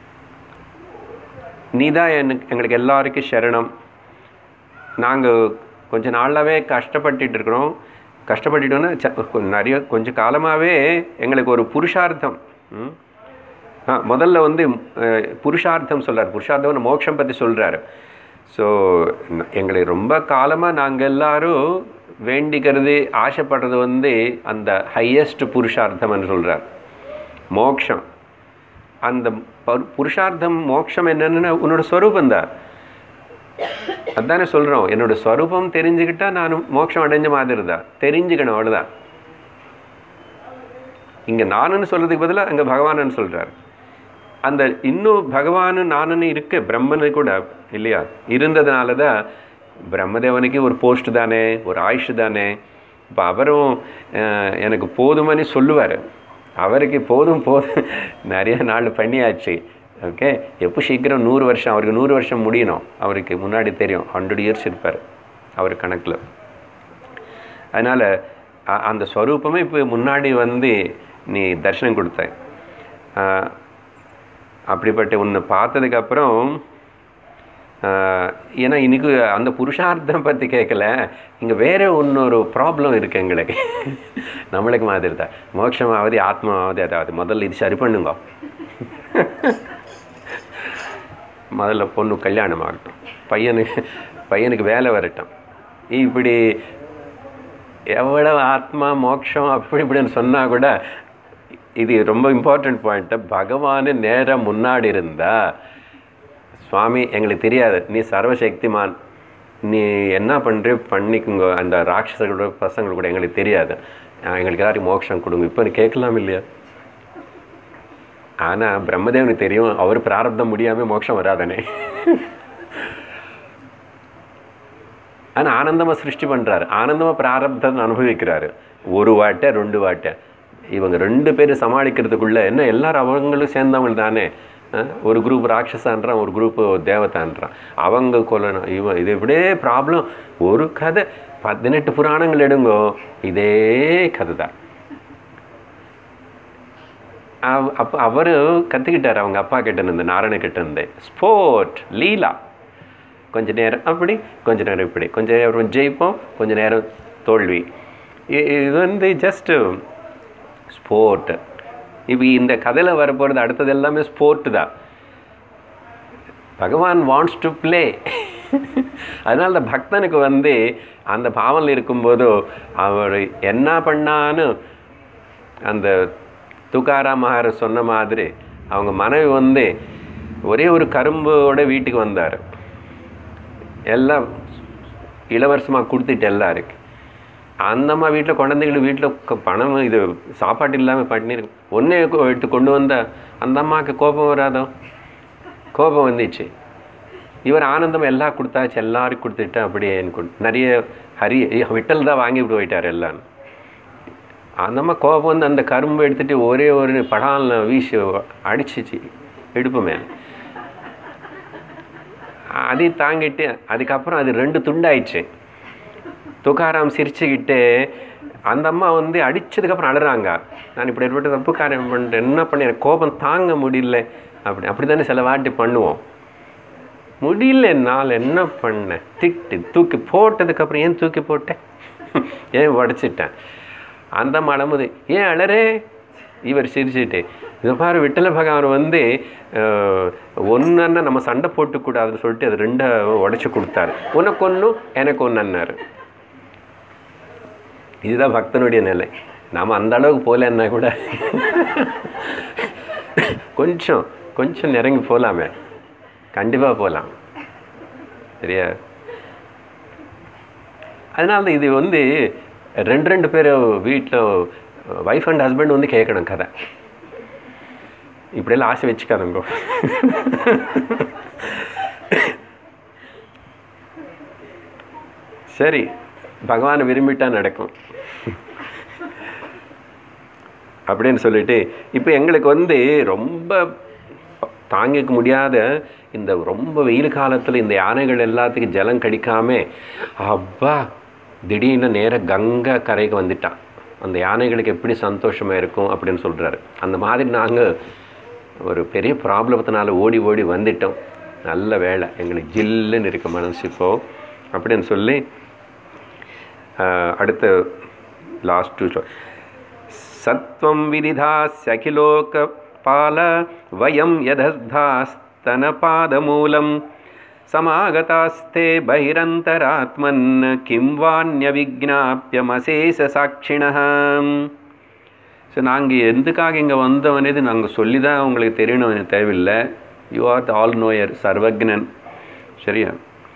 Speaker 1: நீதான் எனக்கு எங்களுக்கு எல்லாருக்கும் சரணம் நாங்கள் கொஞ்ச நாளாகவே கஷ்டப்பட்டுட்டு இருக்கிறோம் கஷ்டப்பட்டுட்டோன்னா ச- கொ- நிறைய கொஞ்சம் காலமாகவே எங்களுக்கு ஒரு புருஷார்த்தம் ம்? ஆ முதல்ல வந்து அஹ், புருஷார்த்தம் சொல்றார் புருஷார்த்தம்னு மோட்சம் பற்றி சொல்கிறாரு ஸோ எங்களை ரொம்ப காலமாக நாங்கள் எல்லாரும் வேண்டிக்கிறது ஆசைப்படுறது வந்து அந்த ஹையஸ்ட் புருஷார்த்தம்னு சொல்கிறார் மோக்ஷம் அந்த பரு- புருஷார்த்தம் மோட்சம் என்னன்னு உன்னோட ஸ்வரூபம் தான் அதானே சொல்கிறோம் என்னோட ஸ்வரூபம் தெரிஞ்சுக்கிட்டா நான் மோட்சம் அடைஞ்ச மாதிரி தான் தெரிஞ்சுக்கணும் அவ்வளோதான் இங்கே நானுன்னு சொல்கிறதுக்கு பதிலாக அங்கே பகவானன்னு சொல்கிறார் அந்த இன்னும் பகவானு நானுன்னு இருக்கு பிரம்மனு கூட இல்லையா இருந்ததுனால தான் பிரம்மதேவனுக்கு ஒரு போஸ்ட் தானே ஒரு ஆயுஷ் தானே இப்போ அவரும் அஹ், எனக்கு போதுமன்னு சொல்லுவார் அவருக்கு போதும் போதும் நிறைய நாள் பண்ணியாச்சு ஓகே எப்போ சீக்கிரம் நூறு வருஷம் அவருக்கு நூறு வருஷம் முடியணும் அவருக்கு முன்னாடி தெரியும் ஹண்ட்ரட் இயர்ஸ் இருப்பார் அவர் கணக்கில் அதனால் அந்த ஸ்வரூபமே இப்போ முன்னாடி வந்து நீ தரிசனம் கொடுத்த அஹ், அப்படிப்பட்ட உன்னை பார்த்ததுக்கப்புறம் ஏன்னா இன்னைக்கு அந்த புருஷார்த்தம் பற்றி கேட்கல இங்கே வேற இன்னொரு ப்ராப்ளம் இருக்குது எங்களுக்கு நம்மளுக்கு மாதிரி தான் மோட்சமாவது ஆத்மாவது அதாவது முதல்ல இது சரி பண்ணுங்க முதல்ல பொண்ணு கல்யாணம் ஆகட்டும் பையனுக்கு பையனுக்கு வேலை வரட்டும் இப்படி எவ்வளவு ஆத்மா மோட்சம் அப்படி இப்படின்னு சொன்னால் கூட இது ரொம்ப இம்பார்ட்டன்ட் பாயிண்ட்டு பகவான் நேரம் முன்னாடி இருந்தா சுவாமி எங்களுக்கு தெரியாது நீ சர்வசக்திமான் நீ என்ன பண்ணுற பண்ணிக்குங்க அந்த ராட்சசர்களோட பசங்கள் கூட எங்களுக்கு தெரியாது ஆஹ் எங்களுக்கு எல்லாரும் மோட்சம் கொடுங்க இப்போ நீ கேட்கலாம் இல்லையா ஆனால் பிரம்மதேவனுக்கு தெரியும் அவர் பிராரப்தம் முடியாமல் மோட்சம் வராதானே ஆனால் ஆனந்தமாக சிருஷ்டி பண்ணுறாரு ஆனந்தமாக பிராரப்தத்தை அனுபவிக்கிறாரு ஒரு வாட்டை ரெண்டு வாட்டை இவங்க ரெண்டு பேரும் சமாளிக்கிறதுக்குள்ள என்ன எல்லாரும் அவங்களும் சேர்ந்தவங்க தானே அஹ், ஒரு குரூப் ராட்சசான்றான் ஒரு குரூப் தேவதான்றான் அவங்க கொல்லணும் இவன் இது இப்படியே ப்ராப்ளம் ஒரு கதை பதினெட்டு புராணங்கள் எடுங்கோ இதே கதை தான் அவ- அப்போ அவர் கற்றுக்கிட்டார் அவங்க அப்பா கிட்ட இருந்து நாராயண கிட்ட இருந்து ஸ்போர்ட் லீலா கொஞ்ச நேரம் அப்படி கொஞ்ச நேரம் இப்படி கொஞ்ச நேரம் ஜெயிப்போம் கொஞ்ச நேரம் தோல்வி இ- இது வந்து ஜஸ்ட்டு ஸ்போர்ட் இப்போ இந்த கதையில் வரப்போகிறது அடுத்தது எல்லாமே ஸ்போர்ட்டு தான் பகவான் வாண்ட்ஸ் டு ப்ளே அதனால அந்த பக்தனுக்கு வந்து அந்த பாவனில் இருக்கும்போது அவர் என்ன பண்ணான்னு அந்த துக்காராம் மகாராஜ் சொன்ன மாதிரி அவங்க மனைவி வந்து ஒரே ஒரு கரும்போட வீட்டுக்கு வந்தார் எல்லாம் இளவரசமாக கொடுத்துட்டு எல்லாருக்கு அந்த அம்மா வீட்டில் குழந்தைகள் வீட்டில் பணம் இது சாப்பாடு இல்லாமல் பட்டினி இருக்கு ஒன்றே எடுத்து கொண்டு வந்தா அந்த அம்மாவுக்கு கோபம் வராதோ கோபம் வந்துச்சு இவர் ஆனந்தம் எல்லாம் கொடுத்தாச்சு எல்லாருக்கும் கொடுத்துட்டு அப்படியே எனக்கு நிறைய ஹரி விட்டல் தான் வாங்கிட்டு போயிட்டார் எல்லாம் அந்த அம்மா கோபம் வந்து அந்த கரும்பு எடுத்துட்டு ஒரே ஒரு படால் வீசி அடிச்சிச்சு இடுப்பு மேலே அதை தாங்கிட்டு அதுக்கப்புறம் அது ரெண்டு துண்டாயிடுச்சு துக்காராம் சிரிச்சுக்கிட்டு அந்த அம்மா வந்து அடிச்சதுக்கப்புறம் அழுறாங்க நான் இப்படி ஏற்பட்ட தப்பு காரியம் பண்ணிட்டேன் என்ன பண்ணி எனக்கு கோபம் தாங்க முடியல அப்படி அப்படி தானே சில வாட்டி பண்ணுவோம் முடியல என்னால் என்ன பண்ணேன் திட்டு தூக்கி போட்டதுக்கப்புறம் ஏன் தூக்கி போட்டேன் ஏன் உடச்சிட்டேன் அந்த மடமுது ஏன் அழறே இவர் சிரிச்சுட்டு இதை பாரு விட்டல பகவான் வந்து ஒன்றுன்னா நம்ம சண்டை போட்டுக்கூடாதுன்னு சொல்லிட்டு அது ரெண்டை உடச்சி கொடுத்தாரு உனக்கு ஒன்றும் எனக்கு ஒன்றுன்னாரு இதுதான் பக்தனுடைய நிலை நாம் அந்த அளவுக்கு போகலன்னா கூட கொஞ்சம் கொஞ்சம் நெருங்கி போகலாமே கண்டிப்பாக போகலாம் சரியா அதனால தான் இது வந்து ரெண்டு ரெண்டு பேர் வீட்டில் ஒய்ஃப் அண்ட் ஹஸ்பண்ட் வந்து கேட்கணும் கதை இப்படியெல்லாம் ஆசை வச்சுக்காதுங்கோ சரி பகவானை விரும்பிட்டா நடக்கும் அப்படின்னு சொல்லிட்டு இப்போ எங்களுக்கு வந்து ரொம்ப தாங்கிக்க முடியாத இந்த ரொம்ப வெயில் காலத்தில் இந்த யானைகள் எல்லாத்துக்கும் ஜலம் கடிக்காம அப்பா திடீர்னு நேராக கங்கை கரைக்கு வந்துட்டான் அந்த யானைகளுக்கு எப்படி சந்தோஷமாக இருக்கும் அப்படின்னு சொல்கிறாரு அந்த மாதிரி நாங்கள் ஒரு பெரிய ப்ராப்ளத்தினால ஓடி ஓடி வந்துட்டோம் நல்ல வேலை எங்களுக்கு ஜில்லுன்னு இருக்க மனசு இப்போ அப்படின்னு சொல்லி ஆஹ், அடுத்த லாஸ்ட் டூ சத்வம் விதிதாஸ்யகிலோக பால வயம் யதஸ்தாஸ்தனபாதமூலம் சமாகதாஸ்தே பகிரந்தராத்மன் கிம் வான்யவிஜாப்பியமசேஷ சாட்சிணம் ஸோ நாங்கள் எதுக்காக இங்கே வந்தோம்னது நாங்கள் சொல்லி தான் உங்களுக்கு தெரியணும் எனக்கு தேவையில்லை you are the all knower சர்வக்னன் சரியா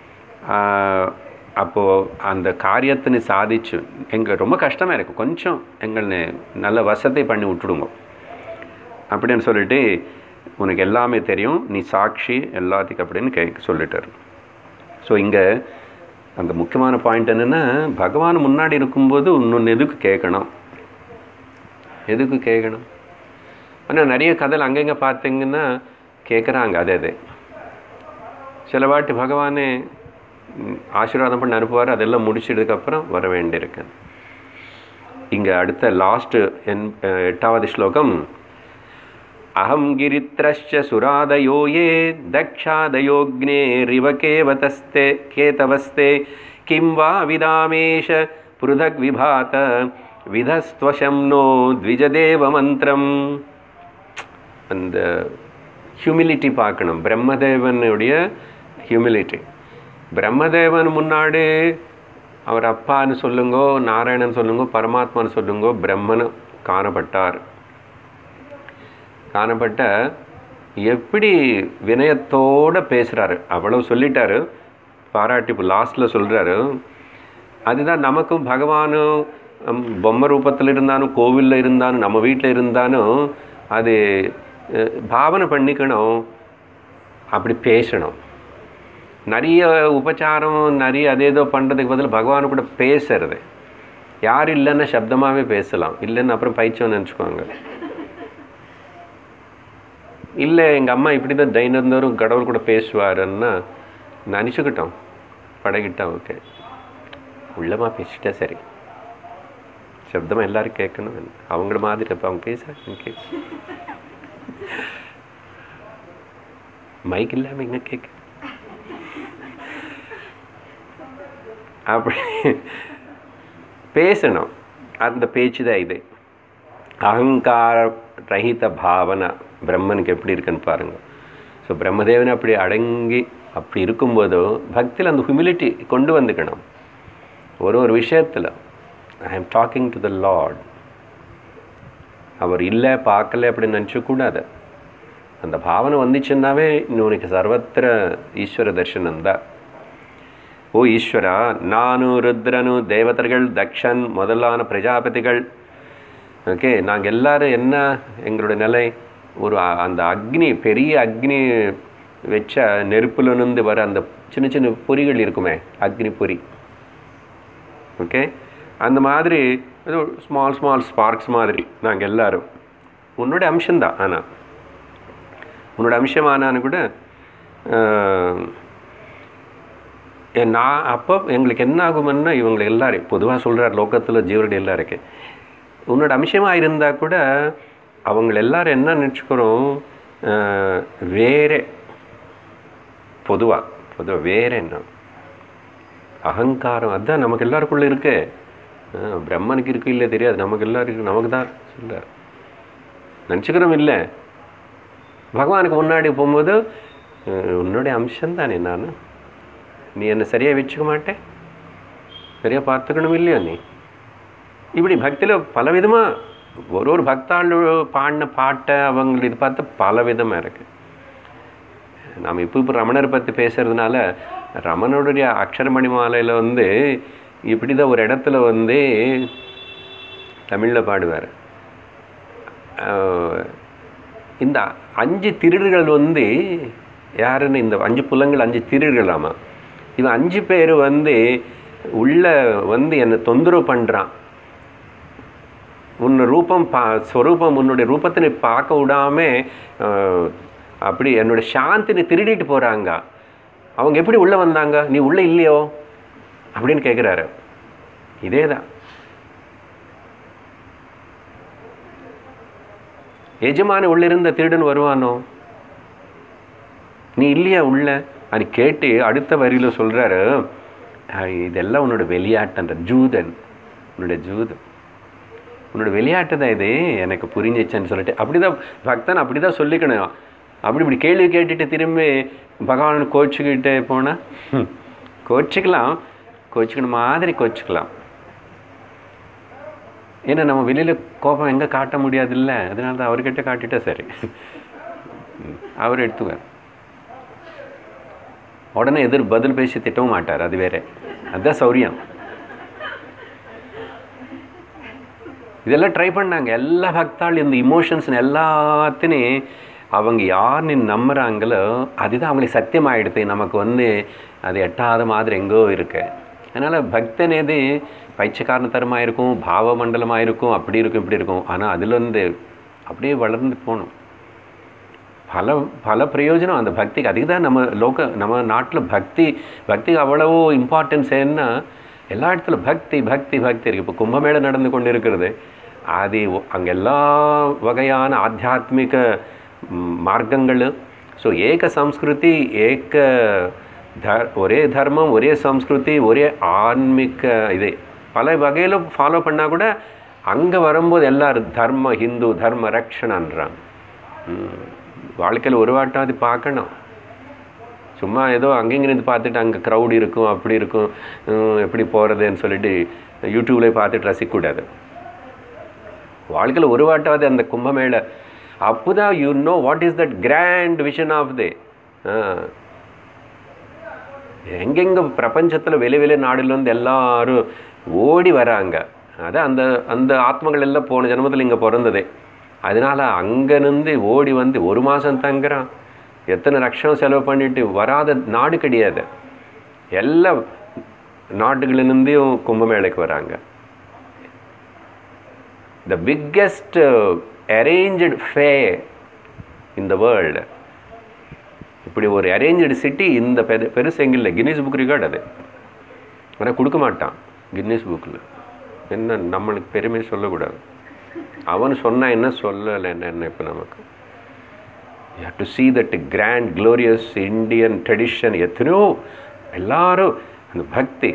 Speaker 1: அப்போது அந்த காரியத்தை நீ சாதிச்சு எங்கள் ரொம்ப கஷ்டமாக இருக்கும் கொஞ்சம் எங்களை நல்ல வசதி பண்ணி விட்டுடுங்க அப்படின்னு சொல்லிட்டு உனக்கு எல்லாமே தெரியும் நீ சாட்சி எல்லாத்துக்கும் அப்படின்னு கே சொல்லிட்டார் ஸோ இங்கே அந்த முக்கியமான பாயிண்ட் என்னென்னா பகவான் முன்னாடி இருக்கும்போது இன்னொன்று எதுக்கு கேட்கணும் எதுக்கு கேட்கணும் ஆனால் நிறைய கதையில் அங்கங்கே பார்த்தீங்கன்னா கேட்குறாங்க அதே அதே சில வாட்டி பகவானே ம், ஆசீர்வாதம் பண்ணி அனுப்புவார் அதெல்லாம் முடிச்சதுக்கப்புறம் வர வேண்டியிருக்கு இங்கே அடுத்த லாஸ்ட் என் அஹ், எட்டாவது ஸ்லோகம் அகம் கிரித்ரஷ்ச சுராதயோ ஏ தக்ஷாதயோக்னேரிவ கேவதஸ்தே கேதவஸ்தே கிம் வா விதாமேஷ பிருதக் விபாத விதஸ்துவசம் நோ த்விஜதேவ மந்திரம் அந்த ஹியூமிலிட்டி பார்க்கணும் பிரம்மதேவனுடைய ஹியூமிலிட்டி பிரம்மதேவன் முன்னாடி அவர் அப்பான்னு சொல்லுங்கோ நாராயணன் சொல்லுங்கோ பரமாத்மான்னு சொல்லுங்கோ பிரம்மன் காணப்பட்டார் காணப்பட்ட எப்படி வினயத்தோட பேசுகிறாரு அவ்வளவு சொல்லிட்டாரு பாராட்டி இப்போ லாஸ்ட்டில் சொல்கிறாரு அதுதான் நமக்கும் பகவானும் ஹம், பொம்மை ரூபத்தில் இருந்தாலும் கோவிலில் இருந்தாலும் நம்ம வீட்டில் இருந்தாலும் அது அஹ், பாவனை பண்ணிக்கணும் அப்படி பேசணும் நிறைய உபச்சாரம் நிறைய அதே ஏதோ பண்ணுறதுக்கு பதில் பகவானு கூட பேசுறது யார் இல்லைன்னா சப்தமாகவே பேசலாம் இல்லைன்னு அப்புறம் பைச்சோன்னு நினச்சிக்குவாங்க இல்லை எங்கள் அம்மா இப்படி தான் தைனந்தோறும் கடவுள் கூட பேசுவாருன்னா நினச்சிக்கிட்டோம் பழகிட்டோம் ஓகே உள்ளமாக பேசிட்டா சரி சப்தமாக எல்லாரும் கேட்கணும் அவங்கள மாதிரி அப்போ அவங்க பேசுகிறாங்க கேட்க மைக் இல்லாமல் எங்கே கேட்க அப்படி பேசணும் அந்த பேச்சு தான் இது அகங்கார ரஹித பாவனை பிரம்மனுக்கு எப்படி இருக்குன்னு பாருங்க ஸோ பிரம்மதேவன் அப்படி அடங்கி அப்படி இருக்கும்போதும் பக்தியில் அந்த ஹியூமிலிட்டி கொண்டு வந்துக்கணும் ஒரு ஒரு விஷயத்தில் I am talking to the lord அவர் இல்லை பார்க்கல அப்படின்னு நினச்சக்கூடாது அந்த பாவனை வந்துச்சுன்னாவே உனக்கு சர்வத்திர ஈஸ்வர தர்ஷனம் தான் ஓ ஈஸ்வரா நானு ருத்ரனு தேவதர்கள் தக்ஷன் முதலான பிரஜாபதிகள் ஓகே நாங்கள் எல்லாரும் என்ன எங்களோட நிலை ஒரு அ- அந்த அக்னி பெரிய அக்னி வச்ச நெருப்புல இருந்து வர அந்த சின்ன சின்ன பொறிகள் இருக்குமே அக்னி பொறி ஓகே அந்த மாதிரி ஏதோ ஸ்மால் ஸ்மால் ஸ்பார்க்ஸ் மாதிரி நாங்கள் எல்லாரும் உன்னோட அம்சம்தான் ஆனால் உன்னோட அம்சம் ஆனான்னு கூட ஆஹ், ஏ, நான் அப்போ எங்களுக்கு என்ன ஆகும்னா இவங்களை எல்லாரும் பொதுவாக சொல்கிறார் லோகத்தில் ஜீவர்கள் எல்லாருக்கு உன்னோட அம்சமாக இருந்தால் கூட அவங்க எல்லாரும் என்ன நினச்சிக்கிறோம் வேறே பொதுவாக பொதுவாக வேற என்ன அகங்காரம் அதுதான் நமக்கு எல்லாருக்குள்ள இருக்கு அஹ், பிரம்மனுக்கு இருக்கு இல்லை தெரியாது நமக்கு எல்லாருக்கும் நமக்கு தான் சொல்ல நினச்சிக்கிறோம் இல்லை பகவானுக்கு முன்னாடி போகும்போது அஹ், உன்னுடைய அம்சம் தானே நான் நீ என்னை சரியாக வச்சுக்க மாட்டேன் சரியாக பார்த்துக்கணும் இல்லையா நீ இப்படி பக்தியில் பலவிதமாக ஒரு ஒரு பக்தாள் பாடின பாட்டை அவங்க இது பார்த்து பல விதமாக இருக்குது நாம் இப்போ இப்போ ரமணரை பற்றி பேசுறதுனால ரமணனுடைய அக்ஷரமணி மாலையில் வந்து இப்படி தான் ஒரு இடத்துல வந்து தமிழில் பாடுவார் ஆஹ், இந்த அஞ்சு திருடர்கள் வந்து யாருன்னு இந்த அஞ்சு புலங்கள் அஞ்சு திருடர்களாமா இவன் அஞ்சு பேர் வந்து உள்ள வந்து என்னை தொந்தரவு பண்ணுறான் உன் ரூபம் பா ஸ்வரூபம் உன்னுடைய ரூபத்தை நீ பார்க்க விடாம ஆஹ், அப்படி என்னோட சாந்தினை திருடிட்டு போகிறாங்க அவங்க எப்படி உள்ளே வந்தாங்க நீ உள்ளே இல்லையோ அப்படின்னு கேட்குறாரு இதே தான் எஜமான உள்ள இருந்த திருடன் வருவானோ நீ இல்லையா உள்ள அது கேட்டு அடுத்த வரியில் சொல்கிறாரு இதெல்லாம் உன்னோட விளையாட்டுன்ற ஜூதன் உன்னோட ஜூதன் உன்னோட விளையாட்டு தான் இது எனக்கு புரிஞ்சிச்சேன்னு சொல்லிட்டு அப்படிதான் பக்தன் அப்படி தான் சொல்லிக்கணும் அப்படி இப்படி கேள்வி கேட்டுட்டு திரும்பி பகவான் கோச்சுக்கிட்டே போனால் கோச்சிக்கலாம் கோச்சிக்கணும் மாதிரி கோச்சிக்கலாம் ஏன்னா நம்ம வெளியில் கோபம் எங்கே காட்ட முடியாதுல்ல அதனால தான் அவர்கிட்ட காட்டிட்டா சரி அவர் எடுத்துவார் உடனே எதிர் பதில் பேசி திட்டவும் மாட்டார் அது வேற அதுதான் சௌரியம் இதெல்லாம் ட்ரை பண்ணாங்க எல்லா பக்தாள் இந்த இமோஷன்ஸ் எல்லாத்தையும் அவங்க யாருன்னு நம்புகிறாங்களோ அதுதான் அவங்களுக்கு சத்தியமாயிடுது நமக்கு வந்து அது எட்டாத மாதிரி எங்கோ இருக்கு அதனால் பக்தன் எது பைச்சக்காரணத்தரமாக இருக்கும் பாவ மண்டலமாக இருக்கும் அப்படி இருக்கும் இப்படி இருக்கும் ஆனால் அதில் வந்து அப்படியே வளர்ந்து போகணும் பல பல பிரயோஜனம் அந்த பக்திக்கு அதுக்கு தான் நம்ம லோக நம்ம நாட்டில் பக்தி பக்திக்கு அவ்வளவோ இம்பார்ட்டன்ஸ் என்ன எல்லா இடத்துல பக்தி பக்தி பக்தி இருக்குது இப்போ கும்பமேளை நடந்து கொண்டு இருக்கிறது அது அங்கே எல்லா வகையான ஆத்தியாத்மிக மார்க்கங்கள் ஸோ ஏக சம்ஸ்கிருதி ஏக தர் ஒரே தர்மம் ஒரே சம்ஸ்கிருதி ஒரே ஆன்மீக இது பல வகையில் ஃபாலோ பண்ணால் கூட அங்கே வரும்போது எல்லாரும் தர்ம ஹிந்து தர்ம ரக்ஷணன்றாங்க வாழ்க்கையில் ஒரு வாட்டம் அது பார்க்கணும் சும்மா ஏதோ அங்கேயும் இருந்து பார்த்துட்டு அங்கே க்ரௌட் இருக்கும் அப்படி இருக்கும் எப்படி போகிறதுன்னு சொல்லிட்டு யூடியூப்லேயே பார்த்துட்டு ரசிக்கக்கூடாது வாழ்க்கையில் ஒரு வாட்டாவது அந்த கும்பமேளை அப்போ தான் you know what is that grand vision of the எங்கெங்கே பிரபஞ்சத்தில் வெளி வெளி நாடுலேருந்து எல்லாரும் ஓடி வராங்க அதான் அந்த அந்த ஆத்மங்கள் எல்லாம் போன ஜென்மத்தில் இங்கே பிறந்ததே அதனால் அங்கேருந்து ஓடி வந்து ஒரு மாதம் தங்குறான் எத்தனை லட்சம் செலவு பண்ணிட்டு வராத நாடு கிடையாது எல்லா நாட்டுகளிலிருந்தையும் கும்பமேளைக்கு வராங்க த பிக்கெஸ்ட் அரேஞ்சு ஃபே இன் த வேர்ல்டு இப்படி ஒரு அரேஞ்சு சிட்டி இந்த பெரு பெருசு எங்கில்ல கின்னீஸ் புக் ரெக்கார்டு அது ஆனால் கொடுக்க மாட்டான் கின்னீஸ் புக்கில் என்ன நம்மளுக்கு பெருமை சொல்லக்கூடாது அவன் சொன்னால் என்ன சொல்லலை என்ன இப்போ நமக்கு you have to see that grand glorious Indian tradition எத்தனையோ எல்லாரும் அந்த பக்தி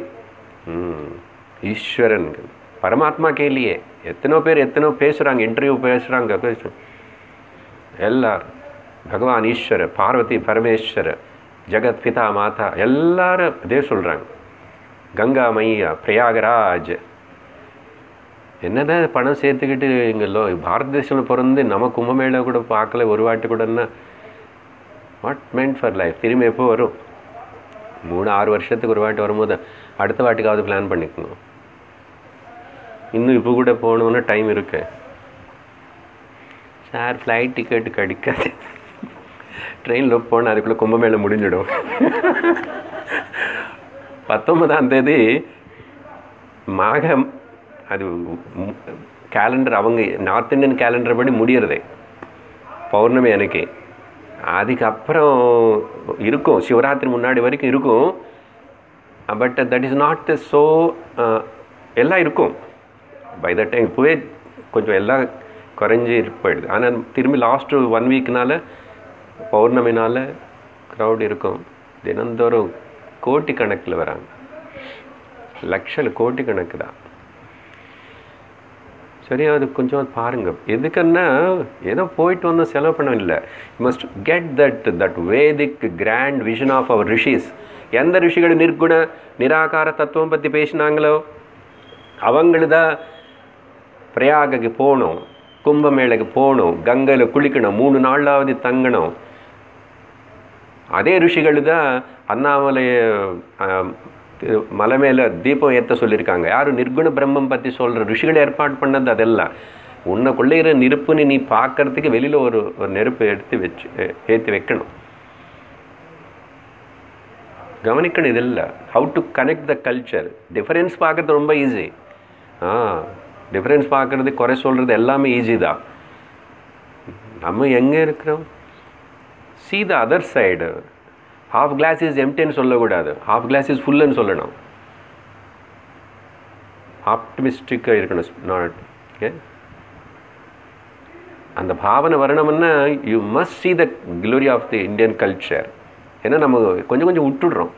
Speaker 1: ஈஸ்வரன் பரமாத்மா கேலியே எத்தனையோ பேர் எத்தனையோ பேசுகிறாங்க இன்டர்வியூ பேசுகிறாங்க பேச எல்லாரும் பகவான் ஈஸ்வர பார்வதி பரமேஸ்வர ஜெகத் பிதா மாதா எல்லாரும் இதே சொல்கிறாங்க கங்கா மையா பிரயாகராஜ் என்னதான் பணம் சேர்த்துக்கிட்டு இங்கே லோ பாரத தேசத்தில் பிறந்து நம்ம கும்பமேளா கூட பார்க்கல ஒரு வாட்டி கூடன்னா வாட் மென்ட் ஃபார் லைஃப் திரும்பி எப்போ வரும் மூணு ஆறு வருஷத்துக்கு ஒரு வாட்டி வரும்போது அடுத்த வாட்டிக்காவது பிளான் பண்ணிக்கணும் இன்னும் இப்போ கூட போகணுன்னு டைம் இருக்கு சார் ஃப்ளைட் டிக்கெட்டு கிடைக்காது ட்ரெயினில் போனால் அதுக்குள்ளே கும்பமேளை முடிஞ்சிடும் பத்தொன்பதாம் தேதி மாகம் அது கேலண்டர் அவங்க நார்த் இந்தியன் கேலண்டர் படி முடியறதே பௌர்ணமி அன்னைக்கு அதுக்கப்புறம் இருக்கும் சிவராத்திரி முன்னாடி வரைக்கும் இருக்கும் but that is not so எல்லாம் இருக்கும் பை த டைம் இப்போவே கொஞ்சம் எல்லாம் குறைஞ்சி போயிடுது ஆனால் திரும்பி லாஸ்ட்டு ஒன் வீக்னால பௌர்ணமினால் க்ரௌட் இருக்கும் தினந்தோறும் கோட்டி கணக்கில் வராங்க லட்சம் கோட்டி கணக்கு தான் சரி அது கொஞ்சம் பாருங்கள் எதுக்குன்னா ஏதோ போயிட்டு வந்தோம் செலவு பண்ண இல்லை must get that that Vedic grand vision of our rishis எந்த ரிஷிகள் நிர்குண நிராகார தத்துவம் பற்றி பேசினாங்களோ அவங்களுதான் பிரயாகக்கு போகணும் கும்பமேளைக்கு போகணும் கங்கையில் குளிக்கணும் மூணு நாளாவது தங்கணும் அதே ரிஷிகள் தான் அண்ணாமலைய மலை மேலே தீபம் ஏற்ற சொல்லியிருக்காங்க யாரும் நிர்குண பிரம்மம் பற்றி சொல்கிற ரிஷிகள் ஏற்பாடு பண்ணது அதெல்லாம் உன்னைக்குள்ளே நெருப்புன்னு நீ பார்க்கறதுக்கு வெளியில் ஒரு ஒரு நெருப்பு எடுத்து வச்சு ஏற்றி வைக்கணும் கவனிக்கணும் இது இல்லை how to connect the culture difference பார்க்குறது ரொம்ப ஈஸி ஆ டிஃப்ரென்ஸ் பார்க்குறது குறை சொல்கிறது எல்லாமே ஈஸி தான் நம்ம எங்கே இருக்கிறோம் see the other side half glass is எம்டின்னு சொல்லக்கூடாது ஹாஃப் கிளாஸ் இஸ் ஃபுல்லுன்னு சொல்லணும் ஆப்டிமிஸ்டிக்காக இருக்கணும் நாட் ஓகே அந்த பாவனை வரணும்னா you must see the glory of the Indian culture ஏன்னா நம்ம கொஞ்சம் கொஞ்சம் விட்டுடுறோம்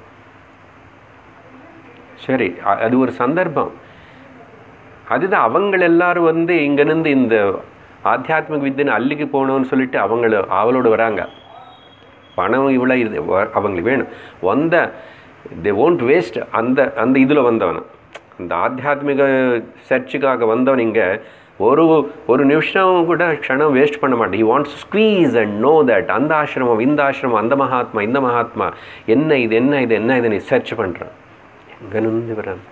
Speaker 1: சரி அ- அது ஒரு சந்தர்ப்பம் அதுதான் அவங்கள் எல்லாரும் வந்து இங்கேருந்து இந்த ஆத்தியாத்மிக வித்தியனை அள்ளிக்கு போகணும்னு சொல்லிட்டு அவங்கள ஆவலோடு வராங்க பணம் இவ்வளோ இது வ- அவங்களுக்கு வேணும் வந்த தே won't வேஸ்ட் அந்த அந்த இதில் வந்தவன் அந்த ஆத்தியாத்மிக சர்ச்சுக்காக வந்தவன் இங்கே ஒரு ஒரு நிமிஷம் கூட க்ஷணம் வேஸ்ட் பண்ண மாட்டேன் he wants squeeze and know that அந்த ஆசிரமம் இந்த ஆசிரமம் அந்த மகாத்மா இந்த மகாத்மா என்ன இது என்ன இது என்ன இது நீ சர்ச் பண்ணுறான் எங்கேருந்து வரான்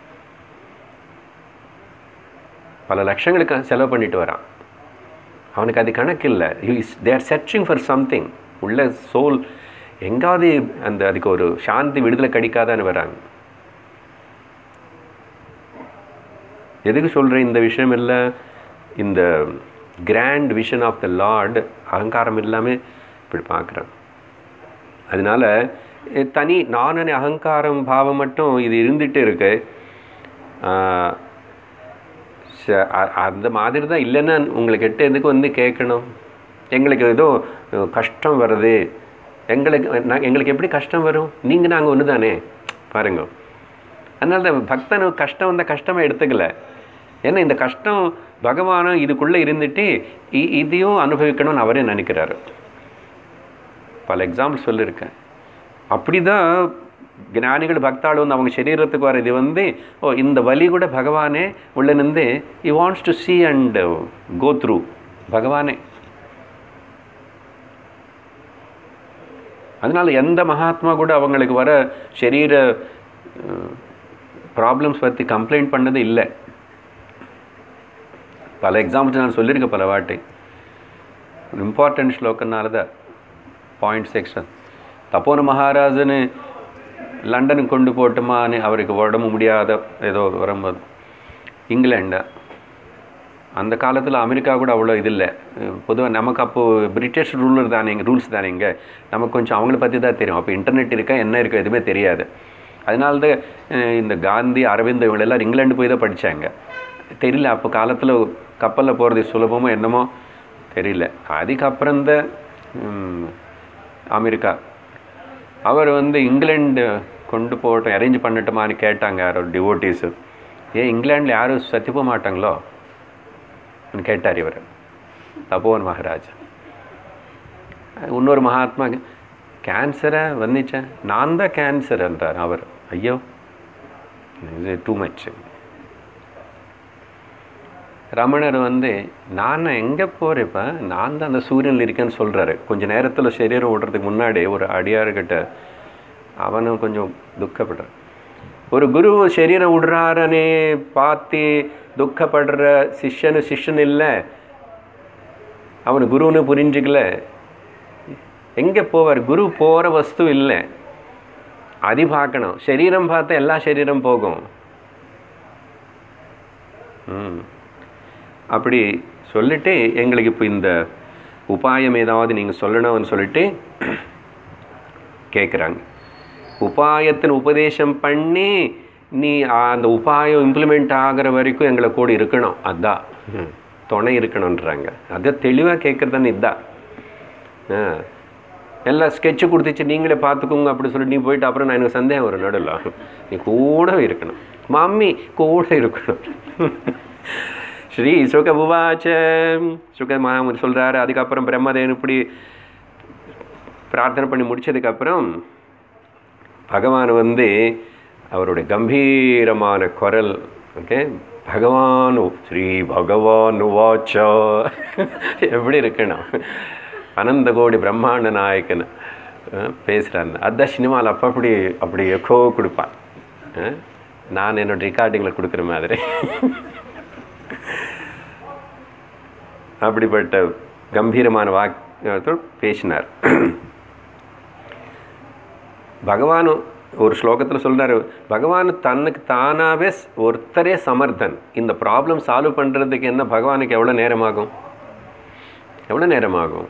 Speaker 1: பல லட்சங்களுக்கு செலவு பண்ணிட்டு வரான் அவனுக்கு அது கணக்கு இல்லை they are searching for something உள்ள சோல் எங்காவது அந்த அதுக்கு ஒரு சாந்தி விடுதலை கிடைக்காதான்னு வராங்க எதுக்கு சொல்கிறேன் இந்த விஷயம் இல்லை இந்த grand vision of the lord அகங்காரம் இல்லாமல் இப்படி பார்க்குறேன் அதனால அஹ், தனி நானே அகங்காரம் பாவம் மட்டும் இது இருந்துகிட்டே இருக்கு ஆஹ், ச- அ- அந்த மாதிரி தான் இல்லைன்னா உங்களுக்கு எட்டு எதுக்கு வந்து கேட்கணும் எங்களுக்கு ஏதோ அஹ், கஷ்டம் வருது எங்களுக்கு நான் எங்களுக்கு எப்படி கஷ்டம் வரும் நீங்கள் நாங்கள் ஒன்று தானே பாருங்க அதனால தான் பக்தன் கஷ்டம் வந்தால் கஷ்டமாக எடுத்துக்கல ஏன்னா இந்த கஷ்டம் பகவானும் இதுக்குள்ளே இருந்துட்டு இ- இதையும் அனுபவிக்கணும்னு அவரே நினைக்கிறாரு பல எக்ஸாம்பிள் சொல்லியிருக்கேன் அப்படி தான் ஞானிகள் பக்தாள் வந்து அவங்க சரீரத்துக்கு வர இது வந்து ஓ இந்த வலி கூட பகவானே உள்ள நின்று he wants to see and go through பகவானே அதனால எந்த மகாத்மா கூட அவங்களுக்கு வர சரீர ப்ராப்ளம்ஸ் பற்றி கம்ப்ளைண்ட் பண்ணது இல்லை பல எக்ஸாம்பிள்ஸ் நான் சொல்லியிருக்கேன் பல வாட்டி இம்பார்ட்டன்ட் ஸ்லோக்கனால தான் பாயிண்ட் செக்ஷன் தப்போன மகாராஜன்னு லண்டனுக்கு கொண்டு போட்டுமான்னு அவருக்கு உடம்பு முடியாத ஏதோ வரும்போது இங்கிலாண்டு அந்த காலத்தில் அமெரிக்கா கூட அவ்வளோ இது இல்லை பொதுவாக நமக்கு அப்போது பிரிட்டிஷ் ரூலர் தானே இங்கே ரூல்ஸ் தானே இங்கே நமக்கு கொஞ்சம் அவங்கள பற்றி தான் தெரியும் அப்போ இன்டர்நெட் இருக்கா என்ன இருக்கா எதுவுமே தெரியாது அதனால தான் அஹ், இந்த காந்தி அரவிந்த் இவங்க எல்லோரும் இங்கிலாந்து போய் தான் படித்தாங்க தெரியல அப்போ காலத்தில் கப்பலில் போகிறது சுலபமோ என்னமோ தெரியல அதுக்கப்புறம் தான் ம், அமெரிக்கா அவர் வந்து இங்கிலாந்து கொண்டு போகட்டும் அரேஞ்ச் பண்ணட்டுமான்னு கேட்டாங்க யாரோ டிவோட்டீஸு ஏன் இங்கிலாண்டில் யாரும் சத்தி போக மாட்டாங்களோ ன்னு கேட்டார் இவர் தபோவன் மகாராஜ் இன்னொரு மகாத்மா கேன்சரை வந்துச்சேன் நான் தான் கேன்சர் என்றார் அவர் ஐயோ இது டூ மச் ரமணர் வந்து நான் எங்கே போகிறேப்ப நான் தான் அந்த சூரியனில் இருக்கேன்னு சொல்கிறாரு கொஞ்ச நேரத்தில் சரீரம் விடுறதுக்கு முன்னாடி ஒரு அடியார்கிட்ட அவனும் கொஞ்சம் துக்கப்படுறான் ஒரு குரு சரீரம் விடுறாரனே பார்த்து துக்கப்படுற சிஷ்யனு சிஷ்யன் இல்லை அவனு குருன்னு புரிஞ்சுக்கல எங்கே போவார் குரு போகிற வஸ்து இல்லை அது பார்க்கணும் சரீரம் பார்த்தா எல்லா சரீரம் போகும் ம் அப்படி சொல்லிட்டு எங்களுக்கு இப்போ இந்த உபாயம் ஏதாவது நீங்கள் சொல்லணும்னு சொல்லிட்டு கேட்குறாங்க உபாயத்தின் உபதேசம் பண்ணி நீ அந்த உபாயம் இம்ப்ளிமெண்ட் ஆகிற வரைக்கும் எங்களை கூட இருக்கணும் அதான் ம். துணை இருக்கணுன்றாங்க அதை தெளிவாக கேட்குறதுன்னு இதுதான் ஆ எல்லாம் ஸ்கெட்சு கொடுத்துச்சு நீங்களே பார்த்துக்கோங்க அப்படி சொல்லி நீ போயிட்டு அப்புறம் நான் எனக்கு சந்தேகம் வரும் நடுவில் நீ கூட இருக்கணும் மம்மி கூட இருக்கணும் ஸ்ரீ சுக உவாச்ச சுக மாமன் சொல்கிறாரு அதுக்கப்புறம் பிரம்மதேவன் இப்படி பிரார்த்தனை பண்ணி முடிச்சதுக்கப்புறம் பகவான் வந்து அவருடைய கம்பீரமான குரல் ஓகே பகவான் ஸ்ரீ பகவான் உவாச்சா எப்படி இருக்கணும் அனந்த கோடி பிரம்மாண்ட நாயக்கன் பேசுகிறான் அதான் சினிமாவில் அப்போ அப்படி அப்படி எக்கோ கொடுப்பான் அஹ், நான் என்னோட ரெக்கார்டிங்கில் கொடுக்குற மாதிரி அப்படிப்பட்ட கம்பீரமான வாக்கு பேசினார் பகவான் ஒரு ஸ்லோகத்தில் சொல்றாரு பகவான் தன்னுக்கு தானாகவே ஒருத்தரே சமர்த்தன் இந்த ப்ராப்ளம் சால்வ் பண்ணுறதுக்கு என்ன பகவானுக்கு எவ்வளோ நேரமாகும் எவ்வளோ நேரமாகும்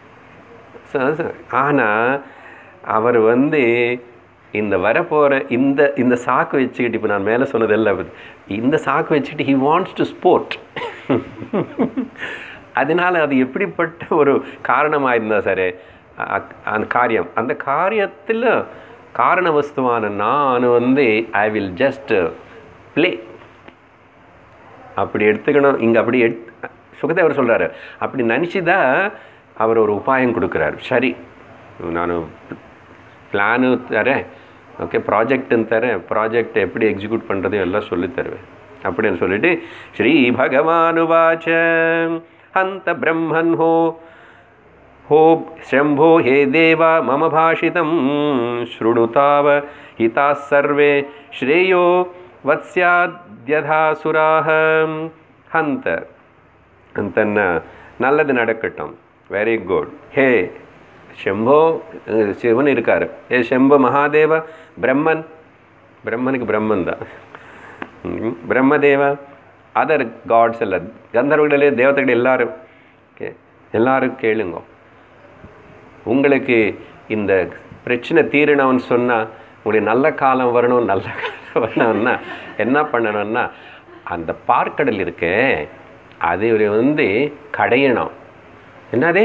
Speaker 1: ஆனால் அவர் வந்து இந்த வரப்போகிற இந்த இந்த சாக்கு வச்சுக்கிட்டு இப்போ நான் மேலே சொன்னதெல்லாம் இந்த சாக்கு வச்சுக்கிட்டு ஹி வாண்ட்ஸ் டு ஸ்போர்ட் அதனால் அது எப்படிப்பட்ட ஒரு காரணமாக இருந்தால் சரி அ- அந்த காரியம் அந்த காரியத்தில் காரண வஸ்துவான நான் வந்து ஐ வில் ஜஸ்ட் ப்ளே அப்படி எடுத்துக்கணும் இங்கே அப்படி எட் சுகதேவர் சொல்கிறாரு அப்படி நினச்சி தான் அவர் ஒரு உபாயம் கொடுக்குறாரு சரி நான் பிளானு தரேன் ஓகே ப்ராஜெக்ட்னு தரேன் ப்ராஜெக்ட் எப்படி எக்ஸிக்யூட் பண்ணுறது எல்லாம் சொல்லித் தருவேன் அப்படின்னு சொல்லிட்டு ஸ்ரீ பகவானுவாச்ச ஹந்த பிரம்மன் ஹோ हो शम्भो हे देवा मम भाषितं शृणुताव हिताः सर्वे श्रेयो वत्स्याद्यथासुराः हन्त ಅಂತನ್ನ நல்லது நடக்கட்டும் வெரி குட் ஹே ಶಂಭೋ அஹ், சிவன் இருக்காரு ஏ ಶಂಭ மகாதேவ பிரம்மன் பிரம்மனுக்கு பிரம்மன் தான் ம், பிரம்மதேவ அதர் காட்ஸ் எல்லாம் கந்தர்வர்களே தேவதைகள் எல்லாரும் ஓகே எல்லாரும் கேளுங்க உங்களுக்கு இந்த பிரச்சனை தீரணும்னு சொன்னால் உங்களுக்கு நல்ல காலம் வரணும் நல்ல காலம் வரணும்னா என்ன பண்ணணும்னா அந்த பார்க்கடல் இருக்கே அது வந்து கடையணும் என்னதே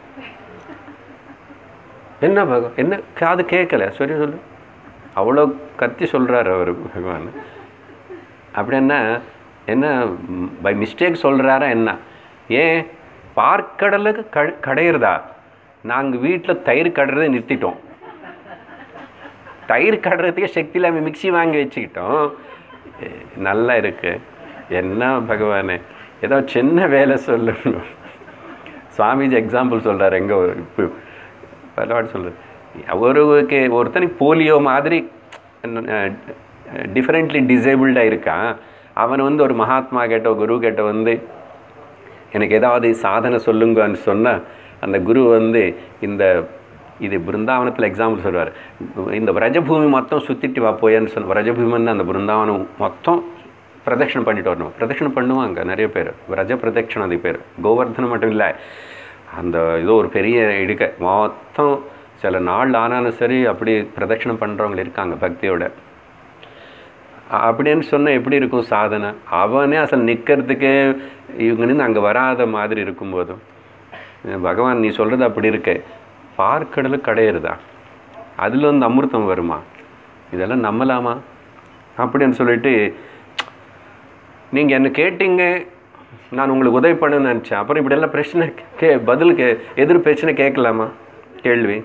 Speaker 1: என்ன பகவான் என்ன காது கேட்கல சரி சொல்லு அவ்வளோ கத்தி சொல்கிறார் அவர் பகவான் அப்படின்னா என்ன பை மிஸ்டேக் சொல்கிறாரா என்ன ஏன் பார்க்கடலுக்கு க கடையிறதா நாங்கள் வீட்டில் தயிர் கடுறதை நிறுத்திட்டோம் தயிர் கடுறதுக்கே சக்தி இல்லாமல் மிக்ஸி வாங்கி வச்சுக்கிட்டோம் எ, நல்லா இருக்கு என்ன பகவானே ஏதோ சின்ன வேலை சொல்லணும் சுவாமிஜி எக்ஸாம்பிள் சொல்கிறார் எங்கே இப்போ பரவாயில்ல சொல்கிறார் ஒருவருக்கு ஒருத்தனுக்கு போலியோ மாதிரி டிஃப்ரெண்ட்லி டிசேபிள்டாக இருக்கான் அவன் வந்து ஒரு மகாத்மா கிட்ட குரு கிட்ட வந்து எனக்கு ஏதாவது சாதனை சொல்லுங்கன்னு சொன்னால் அந்த குரு வந்து இந்த இது பிருந்தாவனத்தில் எக்ஸாம்பிள் சொல்லுவார் இந்த விரஜபூமி மொத்தம் சுற்றிட்டு வா போயன்னு சொன்ன விரஜபூமின்னு அந்த பிருந்தாவனம் மொத்தம் பிரதட்சணம் பண்ணிட்டு வரணும் பிரதட்சணம் பண்ணுவாங்க நிறைய பேர் விரஜ பிரதட்சணம் அது பேர் கோவர்தனம் மட்டும் இல்லை அந்த ஏதோ ஒரு பெரிய இடுக்க மொத்தம் சில நாள் ஆனாலும் சரி அப்படி பிரதட்சணம் பண்ணுறவங்க இருக்காங்க பக்தியோட அப்படின்னு சொன்னால் எப்படி இருக்கும் சாதனை அவனே அசல் நிற்கிறதுக்கே இவங்க நின்று அங்கே வராத மாதிரி இருக்கும்போதும் பகவான் நீ சொல்கிறது அப்படி இருக்கே பார்க்கடல் கிடையிறதா அதில் வந்து அமிர்தம் வருமா இதெல்லாம் நம்பலாமா அப்படின்னு சொல்லிட்டு நீங்கள் என்ன கேட்டீங்க நான் உங்களுக்கு உதவி பண்ணணும்னு நினச்சேன் அப்புறம் இப்படியெல்லாம் பிரச்சனை கே பதில் கே எதிர் பிரச்சனை கேட்கலாமா கேள்வி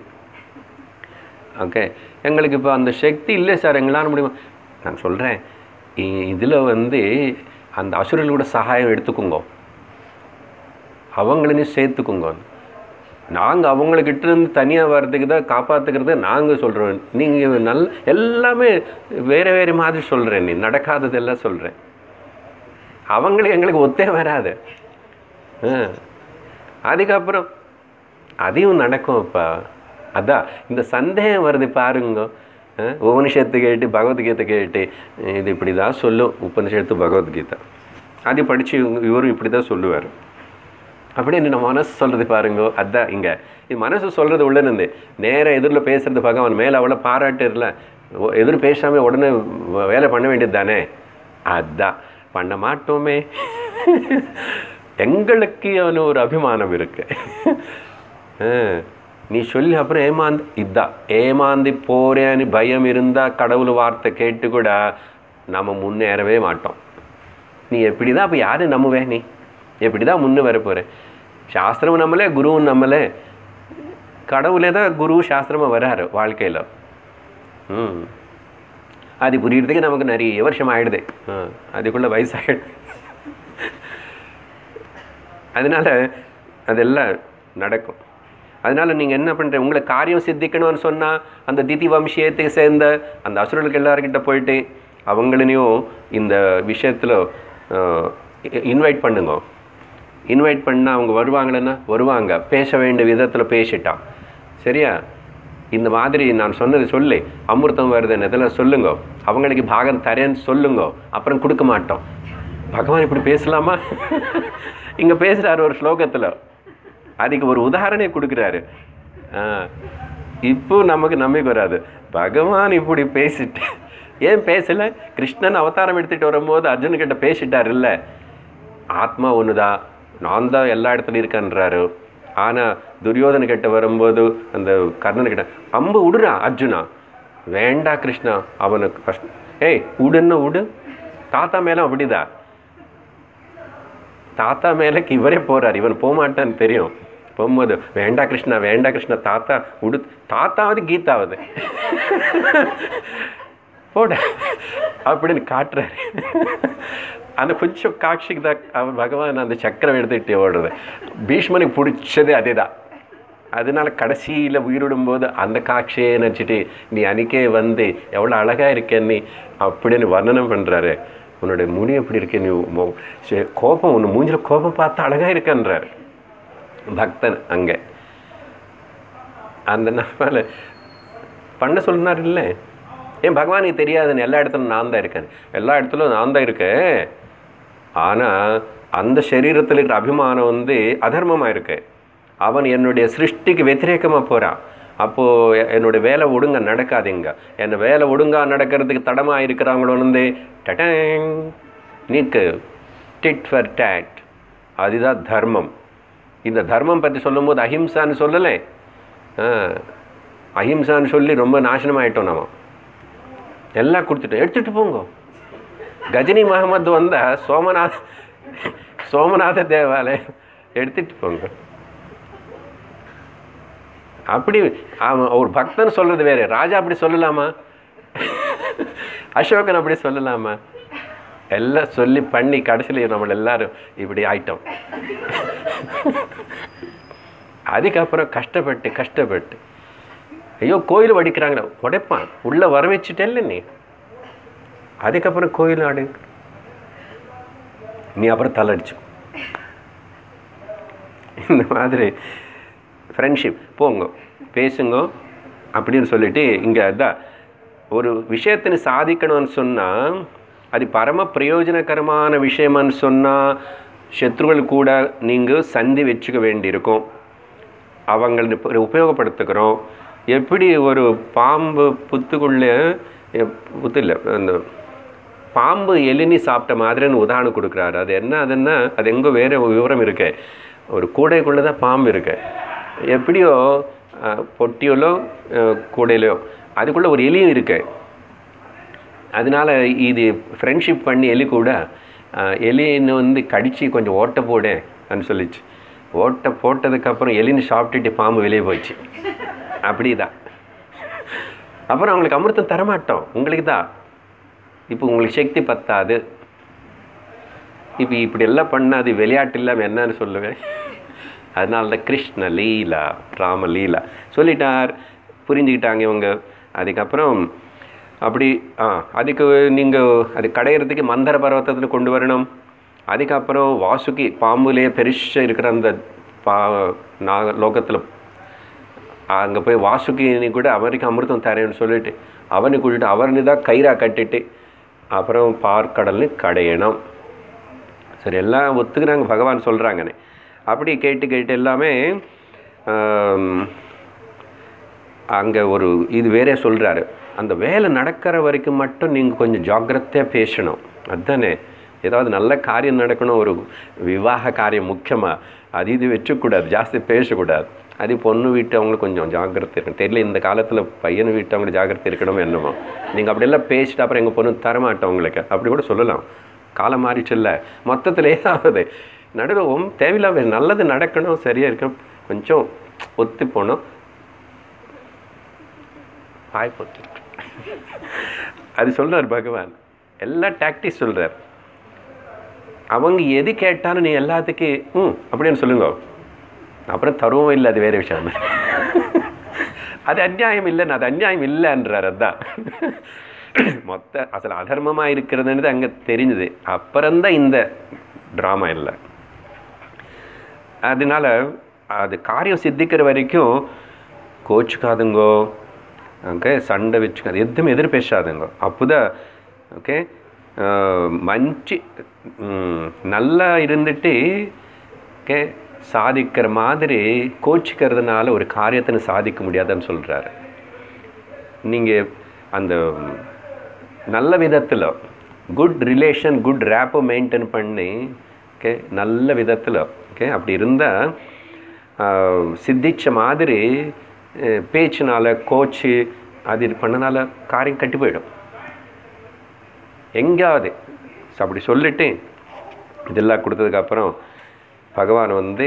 Speaker 1: ஓகே எங்களுக்கு இப்போ அந்த சக்தி இல்லை சார் எங்களால் முடியுமா நான் சொல்கிறேன் இதில் வந்து அந்த அசுரர்களோட சகாயம் எடுத்துக்கோங்க அவங்களையும் சேர்த்துக்கோங்க நாங்கள் அவங்கக்கிட்ட இருந்து தனியாக வர்றதுக்கு தான் காப்பாற்றுக்கிறது நாங்கள் சொல்கிறோம் நீங்கள் நல் எல்லாமே வேறு வேறு மாதிரி சொல்கிறேன் நீ நடக்காததெல்லாம் சொல்கிறேன் அவங்களுக்கு எங்களுக்கு ஒத்தே வராது ஆ அதுக்கப்புறம் அதையும் நடக்கும் இப்போ அதான் இந்த சந்தேகம் வருது பாருங்க ஆ, உபனிஷத்து கேட்டு பகவத்கீதை கேட்டு இது இப்படி தான் சொல்லும் உபனிஷத்து பகவத்கீதை அது படித்து இவரும் இப்படி தான் சொல்லுவார் அப்படியே நம்ம மனசு சொல்கிறது பாருங்க அதான் இங்கே இது மனசு சொல்கிறது உள்ள இருந்து நேராக எதிரில் பேசுறது பகவான் மேலே அவ்வளோ பாராட்டுல எதிர் பேசாமல் உடனே வ- வேலை பண்ண வேண்டியது தானே அதான் பண்ண மாட்டோமே எங்களுக்கு அவனு ஒரு அபிமானம் இருக்கு ஆ, நீ சொல்லி அப்புறம் ஏமாந்து இதான் ஏமாந்து போறேன்னு பயம் இருந்தால் கடவுள் வார்த்தை கேட்டு கூட நம்ம முன்னேறவே மாட்டோம் நீ எப்படி தான் அப்போ யாரு நம்புவே நீ எப்படி தான் முன்னே வர போகிற சாஸ்திரம் நம்மளே குருவும் நம்மளே கடவுளே தான் குரு சாஸ்திரமாக வராரு வாழ்க்கையில் ம் அது புரியறதுக்கு நமக்கு நிறைய வருஷம் ஆயிடுது ஆ, அதுக்குள்ளே வயசாகிடு அதனால அதெல்லாம் நடக்கும் அதனால நீங்கள் என்ன பண்ணுற உங்களை காரியம் சித்திக்கணும்னு சொன்னால் அந்த திதி வம்சியத்துக்கு சேர்ந்த அந்த அசுரர்களுக்கு எல்லார்கிட்ட போயிட்டு அவங்களையும் இந்த விஷயத்தில் இன்வைட் பண்ணுங்க இன்வைட் பண்ணால் அவங்க வருவாங்களன்னா வருவாங்க பேச வேண்டிய விதத்தில் பேசிட்டான் சரியா இந்த மாதிரி நான் சொன்னது சொல்லி அமிர்தம் வருதுன்னு இதெல்லாம் சொல்லுங்க அவங்களுக்கு பாகம் தரேன்னு சொல்லுங்க அப்புறம் கொடுக்க மாட்டோம் பகவான் இப்படி பேசலாமா இங்கே பேசுகிறாரு ஒரு ஸ்லோகத்தில் அதுக்கு ஒரு உதாரணம் கொடுக்குறாரு ஆ, இப்போ நமக்கு நம்பிக்கை வராது பகவான் இப்படி பேசிட்டு ஏன் பேசலை கிருஷ்ணன் அவதாரம் எடுத்துகிட்டு வரும்போது அர்ஜுன் கிட்ட பேசிட்டார் இல்லை ஆத்மா ஒன்று தான் நான் தான் எல்லா இடத்துலையும் இருக்கேன்றாரு ஆனால் துரியோதன கிட்ட வரும்போது அந்த கர்ணன் கிட்ட அம்பு விடுறா அர்ஜுனா வேண்டா கிருஷ்ணா அவனுக்கு கஷ்டம் ஏய் உடுன்னு உடு தாத்தா மேலும் அப்படிதான் தாத்தா மேலக்கு இவரே போறார் இவன் போக மாட்டான்னு தெரியும் போகும்போது வேண்டா கிருஷ்ணா வேண்டா கிருஷ்ணா தாத்தா உடு தாத்தாவது கீதாவது போட அப்படின்னு காட்டுறாரு அந்த கொஞ்சம் காட்சிக்கு தான் அவன் பகவான் அந்த சக்கரம் எடுத்துக்கிட்டு ஓடுறது பீஷ்மனுக்கு பிடிச்சது அதே தான் அதனால கடைசியில் உயிரிடும்போது அந்த காட்சியே நினச்சிட்டு நீ அன்னைக்கே வந்து எவ்வளோ அழகாக இருக்க நீ அப்படின்னு வர்ணனம் பண்ணுறாரு உன்னோட முடி எப்படி இருக்கு நீ மோ- சே- கோபம் உன் மூஞ்சில கோபம் பார்த்து அழகாக இருக்கன்றாரு பக்தன் அங்கே அந்த நாள் பண்ண சொன்னார் இல்லை ஏன் பகவானுக்கு தெரியாதுன்னு எல்லா இடத்துலையும் நான் தான் இருக்கேன் எல்லா இடத்துலையும் நான் தான் இருக்கேன் ஆனால் அந்த சரீரத்தில் இருக்கிற அபிமானம் வந்து அதர்மமாக இருக்கு அவன் என்னுடைய சிருஷ்டிக்கு வெத்திரேக்கமாக போகிறான் அப்போது என்னுடைய வேலை ஒழுங்கா நடக்காதுங்க என்ன வேலை ஒழுங்கா நடக்கிறதுக்கு தடமாக இருக்கிறவங்கள வந்து டடேங் நீக்கு டிட் ஃபார் டேட் அதுதான் தர்மம் இந்த தர்மம் பற்றி சொல்லும்போது அஹிம்சான்னு சொல்லலை ஆ, அஹிம்சான்னு சொல்லி ரொம்ப நாசனமாயிட்டோம் நம்ம எல்லாம் கொடுத்துட்டோம் எடுத்துகிட்டு போங்க கஜினி மஹமத் வந்தா சோமநாத் சோமநாத தேவாலயம் எடுத்துட்டு போங்க அப்படி அவன் ஒரு பக்தன் சொல்றது வேற ராஜா அப்படி சொல்லலாமா அசோகன் அப்படி சொல்லலாமா எல்லாம் சொல்லி பண்ணி கடைசியில் நம்ம எல்லாரும் இப்படி ஆயிட்டோம் அதுக்கப்புறம் கஷ்டப்பட்டு கஷ்டப்பட்டு ஐயோ கோயில் வடிக்கிறாங்களே உடைப்பான் உள்ளே வர வச்சுட்டேல்ல நீ அதுக்கப்புறம் கோயில் ஆடு நீ அப்புறம் தலடிச்சு இந்த மாதிரி ஃப்ரெண்ட்ஷிப் போங்க பேசுங்க அப்படின்னு சொல்லிட்டு இங்கே அதான் ஒரு விஷயத்தினை சாதிக்கணும்னு சொன்னால் அது பரம பிரயோஜனகரமான விஷயமான்னு சொன்னால் சத்ருகள் கூட நீங்கள் சந்தி வச்சுக்க வேண்டியிருக்கும் அவங்களை இப்ப உபயோகப்படுத்துகிறோம் எப்படி ஒரு பாம்பு புத்துக்குள்ளே எ- புத்து இல்லை அந்த பாம்பு எலினி சாப்பிட்ட மாதிரின்னு உதாரணம் கொடுக்குறாரு அது என்ன அதுன்னா அது எங்கோ வேறு விவரம் இருக்கு ஒரு கூடைக்குள்ளே தான் பாம்பு இருக்கு எப்படியோ அஹ், பொட்டியிலோ அஹ், கூடையிலோ அதுக்குள்ளே ஒரு எலியும் இருக்கு அதனால இது ஃப்ரெண்ட்ஷிப் பண்ணி எலி கூட அஹ், எலின்னு வந்து கடிச்சு கொஞ்சம் ஓட்ட போடேன்னு சொல்லிச்சு ஓட்டை போட்டதுக்கப்புறம் எலின்னு சாப்பிட்டுட்டு பாம்பு வெளியே போயிடுச்சு அப்படிதான் அப்புறம் அவங்களுக்கு அமிர்தம் தரமாட்டோம் உங்களுக்கு தான் இப்போ உங்களுக்கு சக்தி பத்தாது இப்போ இப்படி எல்லாம் பண்ணால் அது விளையாட்டு இல்லாமல் என்னன்னு சொல்லுவேன் அதனால தான் கிருஷ்ண லீலா ராம லீலா சொல்லிட்டார் புரிஞ்சுக்கிட்டாங்க இவங்க அதுக்கப்புறம் அப்படி ஆ அதுக்கு நீங்கள் அது கடையிறதுக்கு மந்தர பர்வத்தத்தில் கொண்டு வரணும் அதுக்கப்புறம் வாசுகி பாம்புலேயே பெருசாக இருக்கிற அந்த பா நாக லோகத்தில் அங்கே போய் வாசுகினி கூட அவருக்கு அமிர்தம் தரேன்னு சொல்லிட்டு அவனை கூட்டிட்டு அவனை தான் கயிறா கட்டிட்டு அப்புறம் பார்க்கடல்னு கடையணும் சரி எல்லாம் ஒத்துக்கிறாங்க பகவான் சொல்கிறாங்கன்னு அப்படி கேட்டு கேட்டு எல்லாமே அங்கே ஒரு இது வேறே சொல்கிறாரு அந்த வேலை நடக்கிற வரைக்கும் மட்டும் நீங்கள் கொஞ்சம் ஜாக்கிரதையாக பேசணும் அதுதானே ஏதாவது நல்ல காரியம் நடக்கணும் ஒரு விவாக காரியம் முக்கியமாக அது இது வச்சுக்கூடாது ஜாஸ்தி பேசக்கூடாது அது பொண்ணு வீட்டு அவங்களுக்கு கொஞ்சம் ஜாக்கிரதை இருக்கணும் தெரியல இந்த காலத்தில் பையன் வீட்டு அவங்க ஜாக்கிரதை இருக்கணும் என்னமோ நீங்கள் அப்படியெல்லாம் பேசிட்டு அப்புறம் எங்கள் பொண்ணு தரமாட்டோம் உங்களுக்கு அப்படி கூட சொல்லலாம் காலம் மாறிச்சுல்ல மொத்தத்தில் ஏதாவது நடுவில் தேவையில்லாம நல்லது நடக்கணும் சரியாக இருக்கணும் கொஞ்சம் ஒத்து போனோம் வாய் பொத்து அது சொல்றார் பகவான் எல்லா டாக்டிஸ் சொல்றார் அவங்க எது கேட்டாலும் நீ எல்லாத்துக்கு ம் அப்படின்னு சொல்லுங்க அப்புறம் தருவோம் இல்லை அது வேற விஷயம் அது அநியாயம் இல்லைன்னு அது அநியாயம் இல்லைன்றார் அதான் மொத்த அசல் அதர்மமாக இருக்கிறதுன்றது அங்கே தெரிஞ்சுது அப்புறம்தான் இந்த ட்ராமா இல்லை அதனால அது காரியம் சித்திக்கிற வரைக்கும் கோச்சுக்காதுங்கோ ஓகே சண்டை வச்சுக்காது எதுவும் எதிர் பேசாதுங்க அப்போதான் ஓகே మంచి ம், நல்லா இருந்துட்டு ஓகே சாதிக்கிற மாதிரி கோச்சிக்கிறதுனால ஒரு காரியத்தை சாதிக்க முடியாதுன்னு சொல்கிறாரு நீங்கள் அந்த நல்ல விதத்தில் குட் ரிலேஷன் குட் ரேப்பை மெயின்டைன் பண்ணி ஓகே நல்ல விதத்தில் ஓகே அப்படி இருந்தால் சித்திச்ச மாதிரி அஹ், பேச்சினால கோச்சு அது இது பண்ணனால காரியம் கட்டி போயிடும் எங்கேயாவது ஸோ அப்படி சொல்லிட்டு இதெல்லாம் கொடுத்ததுக்கப்புறம் பகவான் வந்து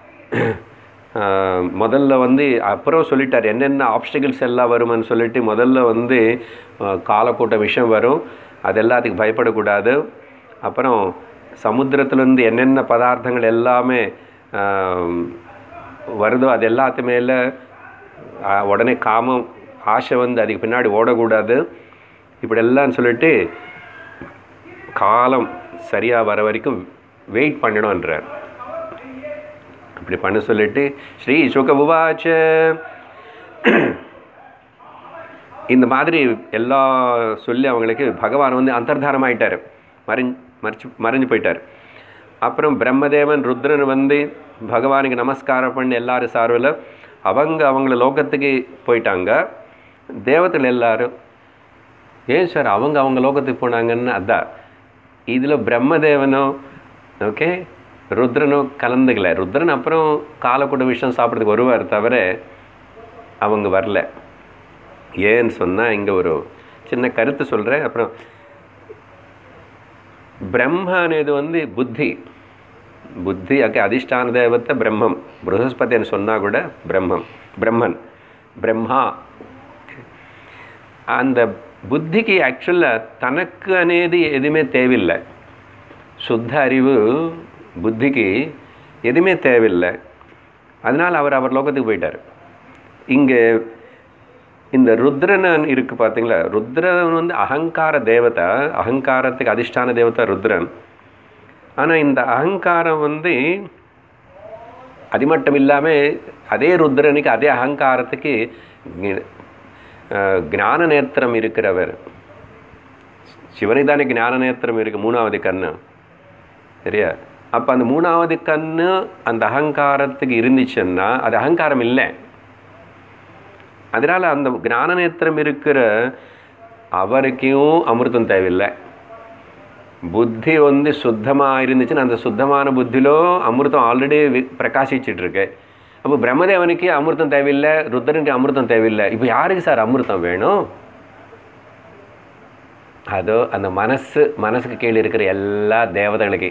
Speaker 1: ஆஹ், முதல்ல வந்து அப்புறம் சொல்லிட்டார் என்னென்ன ஆப்ஸ்டிகல்ஸ் எல்லாம் வருமான்னு சொல்லிட்டு முதல்ல வந்து ஆஹ், காலக்கூட்ட விஷயம் வரும் அது எல்லாத்துக்கும் பயப்படக்கூடாது அப்புறம் சமுத்திரத்துலேருந்து என்னென்ன பதார்த்தங்கள் எல்லாமே ஆஹ், வருதோ அது எல்லாத்து மேலே உடனே காமம் ஆசை வந்து அதுக்கு பின்னாடி ஓடக்கூடாது இப்படி எல்லாம் சொல்லிட்டு காலம் சரியாக வர வரைக்கும் வெயிட் பண்ணணுன்றார் அப்படி பண்ண சொல்லிட்டு ஸ்ரீ சுகபுவாச்ச இந்த மாதிரி எல்லா சொல்லி அவங்களுக்கு பகவான் வந்து அந்தர்தானம் ஆயிட்டார் மறைஞ்சு மறைச்சு மறைஞ்சு போயிட்டார் அப்புறம் பிரம்மதேவன் ருத்ரன் வந்து பகவானுக்கு நமஸ்காரம் பண்ணி எல்லாரும் சார்பில் அவங்க அவங்கள லோகத்துக்கு போயிட்டாங்க தேவத்தில் எல்லாரும் ஏன் சார் அவங்க அவங்க லோகத்துக்கு போனாங்கன்னு அதான் இதில் பிரம்மதேவனும் ஓகே ருத்ரனும் கலந்துக்கல ருத்ரன் அப்புறம் காலக்கூட விஷயம் சாப்பிட்றதுக்கு வருவார் தவிர அவங்க வரல ஏன்னு சொன்னால் இங்கே ஒரு சின்ன கருத்து சொல்கிறேன் அப்புறம் பிரம்ம అనేది வந்து புத்தி புத்தி அங்கே அதிஷ்டான தேவத்தை பிரம்மம் బృహస్పతిని சொன்னால் கூட பிரம்மம் பிரம்மன் பிரம்மா அந்த புத்திக்கு ஆக்சுவலாக தனக்கு అనేది எதுவுமே தேவையில்லை சுத்த அறிவு புத்திக்கு எதுவுமே தேவையில்லை அதனால் அவர் அவர் லோகத்துக்கு போயிட்டார் இங்கே இந்த ருத்ரன் இருக்கு பார்த்தீங்களா ருத்ரன் வந்து அகங்கார தேவதை அகங்காரத்துக்கு அதிஷ்டான தேவதை ருத்ரன் ஆனால் இந்த அகங்காரம் வந்து அது மட்டும் இல்லாமல் அதே ருத்ரனுக்கு அதே அகங்காரத்துக்கு ஞ- அஹ், ஞான நேத்திரம் இருக்கிறவர் சிவனுக்கு தானே ஞான நேத்திரம் இருக்கு மூணாவது கண்ணு சரியா அப்போ அந்த மூணாவது கண்ணு அந்த அகங்காரத்துக்கு இருந்துச்சுன்னா அது அகங்காரம் இல்லை அதனால் அந்த ஞான நேத்திரம் இருக்கிற அவருக்கும் அமிர்தம் தேவையில்லை புத்தி வந்து சுத்தமாக இருந்துச்சுன்னா அந்த சுத்தமான புத்தியிலோ அமிர்தம் ஆல்ரெடி பிரகாசிச்சிட்டு இருக்கு அப்போ பிரம்மதேவனுக்கு அமிர்தம் தேவையில்லை ருத்ரனுக்கு அமிர்தம் தேவையில்லை இப்போ யாருக்கு சார் அமிர்தம் வேணும் அதோ அந்த மனசு மனசுக்கு கீழே இருக்கிற எல்லா தேவதைகளுக்கு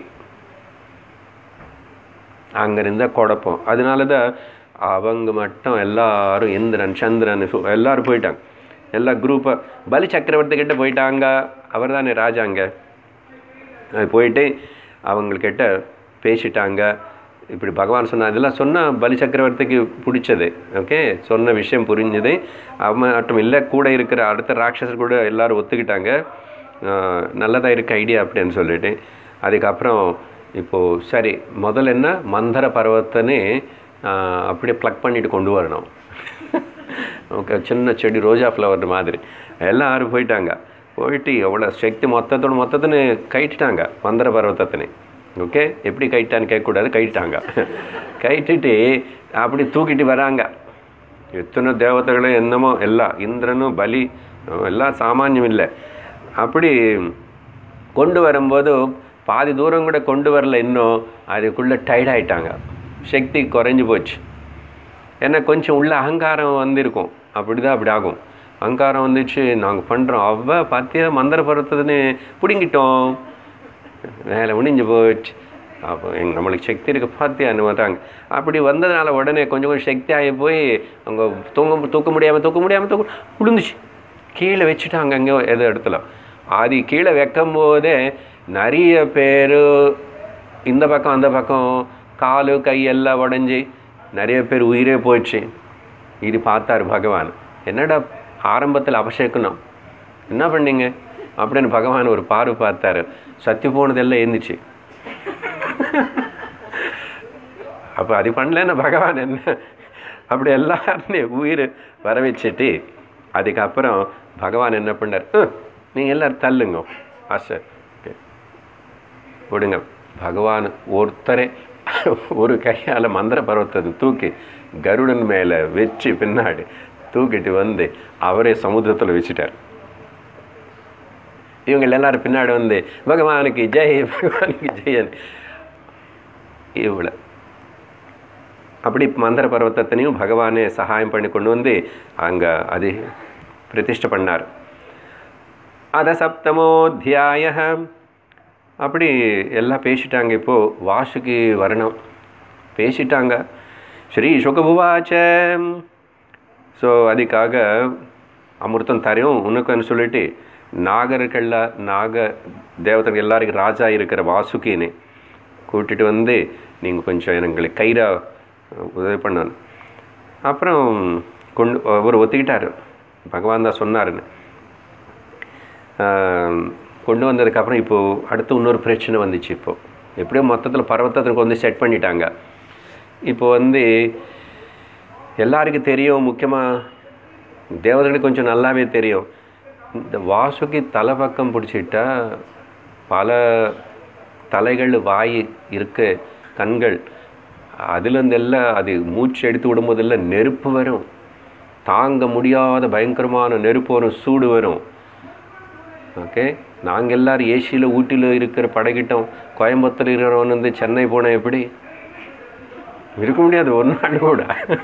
Speaker 1: அங்கே இருந்த குழப்பம் அதனால தான் அவங்க மட்டும் எல்லாரும் இந்திரன் சந்திரன் சு- எல்லாரும் போயிட்டாங்க எல்லா குரூப்பாக பலி சக்கரவர்த்தி கிட்ட போயிட்டாங்க அவர் தானே ராஜாங்க அது போயிட்டு அவங்கக்கிட்ட பேசிட்டாங்க இப்படி பகவான் சொன்ன இதெல்லாம் சொன்னால் பலி சக்கரவர்த்திக்கு பிடிச்சது ஓகே சொன்ன விஷயம் புரிஞ்சது அவன் மட்டும் இல்லை கூட இருக்கிற அடுத்த ராட்சசர் கூட எல்லாரும் ஒத்துக்கிட்டாங்க நல்லதாக இருக்க ஐடியா அப்படின்னு சொல்லிட்டு அதுக்கப்புறம் இப்போது சரி முதல்ல என்ன மந்தர பர்வத்தனே ஆஹ், அப்படியே ப்ளக் பண்ணிட்டு கொண்டு வரணும் ஓகே சின்ன செடி ரோஜா ஃப்ளவர் மாதிரி எல்லாரும் போயிட்டாங்க போயிட்டு எவ்வளோ சக்தி மொத்தத்தோட மொத்தத்தின்னு கைட்டுட்டாங்க மந்திர பர்வத்தத்தினே ஓகே எப்படி கைட்டான்னு கேட்கக்கூடாது கைட்டாங்க கைட்டுட்டு அப்படி தூக்கிட்டு வராங்க எத்தனை தேவதைகளும் என்னமோ எல்லாம் இந்திரனும் பலி எல்லாம் சாமானியம் இல்லை அப்படி கொண்டு வரும்போது பாதி தூரம் கூட கொண்டு வரல இன்னும் அதுக்குள்ளே டயர்ட் ஆயிட்டாங்க சக்தி குறைஞ்சி போச்சு ஏன்னா கொஞ்சம் உள்ள அகங்காரம் வந்திருக்கும் அப்படி தான் அப்படி ஆகும் அகங்காரம் வந்துச்சு நாங்கள் பண்ணுறோம் அவ பார்த்தியா மந்திர பருவத்துன்னு பிடுங்கிட்டோம் வேலை முடிஞ்சு போச்சு அப்போ எங்க நம்மளுக்கு சக்தி இருக்கு பார்த்தியான்னு வந்தாங்க அப்படி வந்ததுனால உடனே கொஞ்சம் கொஞ்சம் சக்தி ஆகி போய் அவங்க தூங்க தூக்க முடியாமல் தூக்க முடியாமல் தூக்க விழுந்துச்சு கீழே வச்சுட்டாங்க அங்கே எது இடத்துல அது கீழே வைக்கும் போதே நிறைய பேர் இந்த பக்கம் அந்த பக்கம் காலு கை எல்லாம் உடஞ்சி நிறைய பேர் உயிரே போயிடுச்சு இது பார்த்தார் பகவான் என்னடா ஆரம்பத்தில் அபிஷேகணும் என்ன பண்ணீங்க அப்படின்னு பகவான் ஒரு பார்வை பார்த்தாரு சத்தி போனதெல்லாம் எழுந்துச்சு அப்போ அது பண்ணலன்னு பகவான் என்ன அப்படி எல்லாரும் உயிர் வர வச்சுட்டு அதுக்கப்புறம் பகவான் என்ன பண்ணார் "ஹ், நீங்க எல்லாரும் தள்ளுங்க ஆசை ஓகே விடுங்க பகவான் ஒருத்தரே ஒரு கையால் மந்திர பர்வத்தத்தை தூக்கி கருடன் மேலே வச்சு பின்னாடி தூக்கிட்டு வந்து அவரே சமுத்திரத்தில் வச்சுட்டார் இவங்க எல்லாரும் பின்னாடி வந்து பகவானுக்கு ஜெய் பகவானுக்கு ஜெயன் இவ்வளோ அப்படி மந்திர பர்வத்தத்தினையும் பகவானே சகாயம் பண்ணி கொண்டு வந்து அங்கே அது பிரதிஷ்டை பண்ணார் அத சப்தமோத்தியாய அப்படி எல்லாம் பேசிட்டாங்க இப்போது வாசுகி வரணும் பேசிட்டாங்க ஸ்ரீ சுகபுவாச்ச ஸோ அதுக்காக அமிர்தம் தரையும் உனக்குன்னு சொல்லிட்டு நாகர்கள்ல நாக தேவதைகள் எல்லாருக்கும் ராஜா இருக்கிற வாசுகின்னு கூட்டிட்டு வந்து நீங்கள் கொஞ்சம் எங்களுக்கு கயிறா உதவி பண்ணணும் அப்புறம் கொண்டு அவர் ஒத்துக்கிட்டார் பகவான் தான் சொன்னாருன்னு ஆம், கொண்டு வந்ததுக்கப்புறம் இப்போது அடுத்து இன்னொரு பிரச்சனை வந்துச்சு இப்போது எப்படியோ மொத்தத்தில் பர்வத்தத்துக்கு வந்து செட் பண்ணிட்டாங்க இப்போ வந்து எல்லாருக்கும் தெரியும் முக்கியமாக தேவதைகளுக்கு கொஞ்சம் நல்லாவே தெரியும் இந்த வாசுகி தலை பக்கம் பிடிச்சிட்டா பல தலைகள் வாய் இருக்கு கண்கள் அதுலேருந்து எல்லாம் அது மூச்சு எடுத்து விடும்போதெல்லாம் நெருப்பு வரும் தாங்க முடியாத பயங்கரமான நெருப்பு வரும் சூடு வரும் ஓகே நாங்கள் எல்லாரும் ஏசியில் ஊட்டியில் இருக்கிற படகிட்டோம் கோயம்புத்தூர் இருக்கிறவன் வந்து சென்னை போனேன் எப்படி இருக்க முடியாது ஒரு நாள் கூட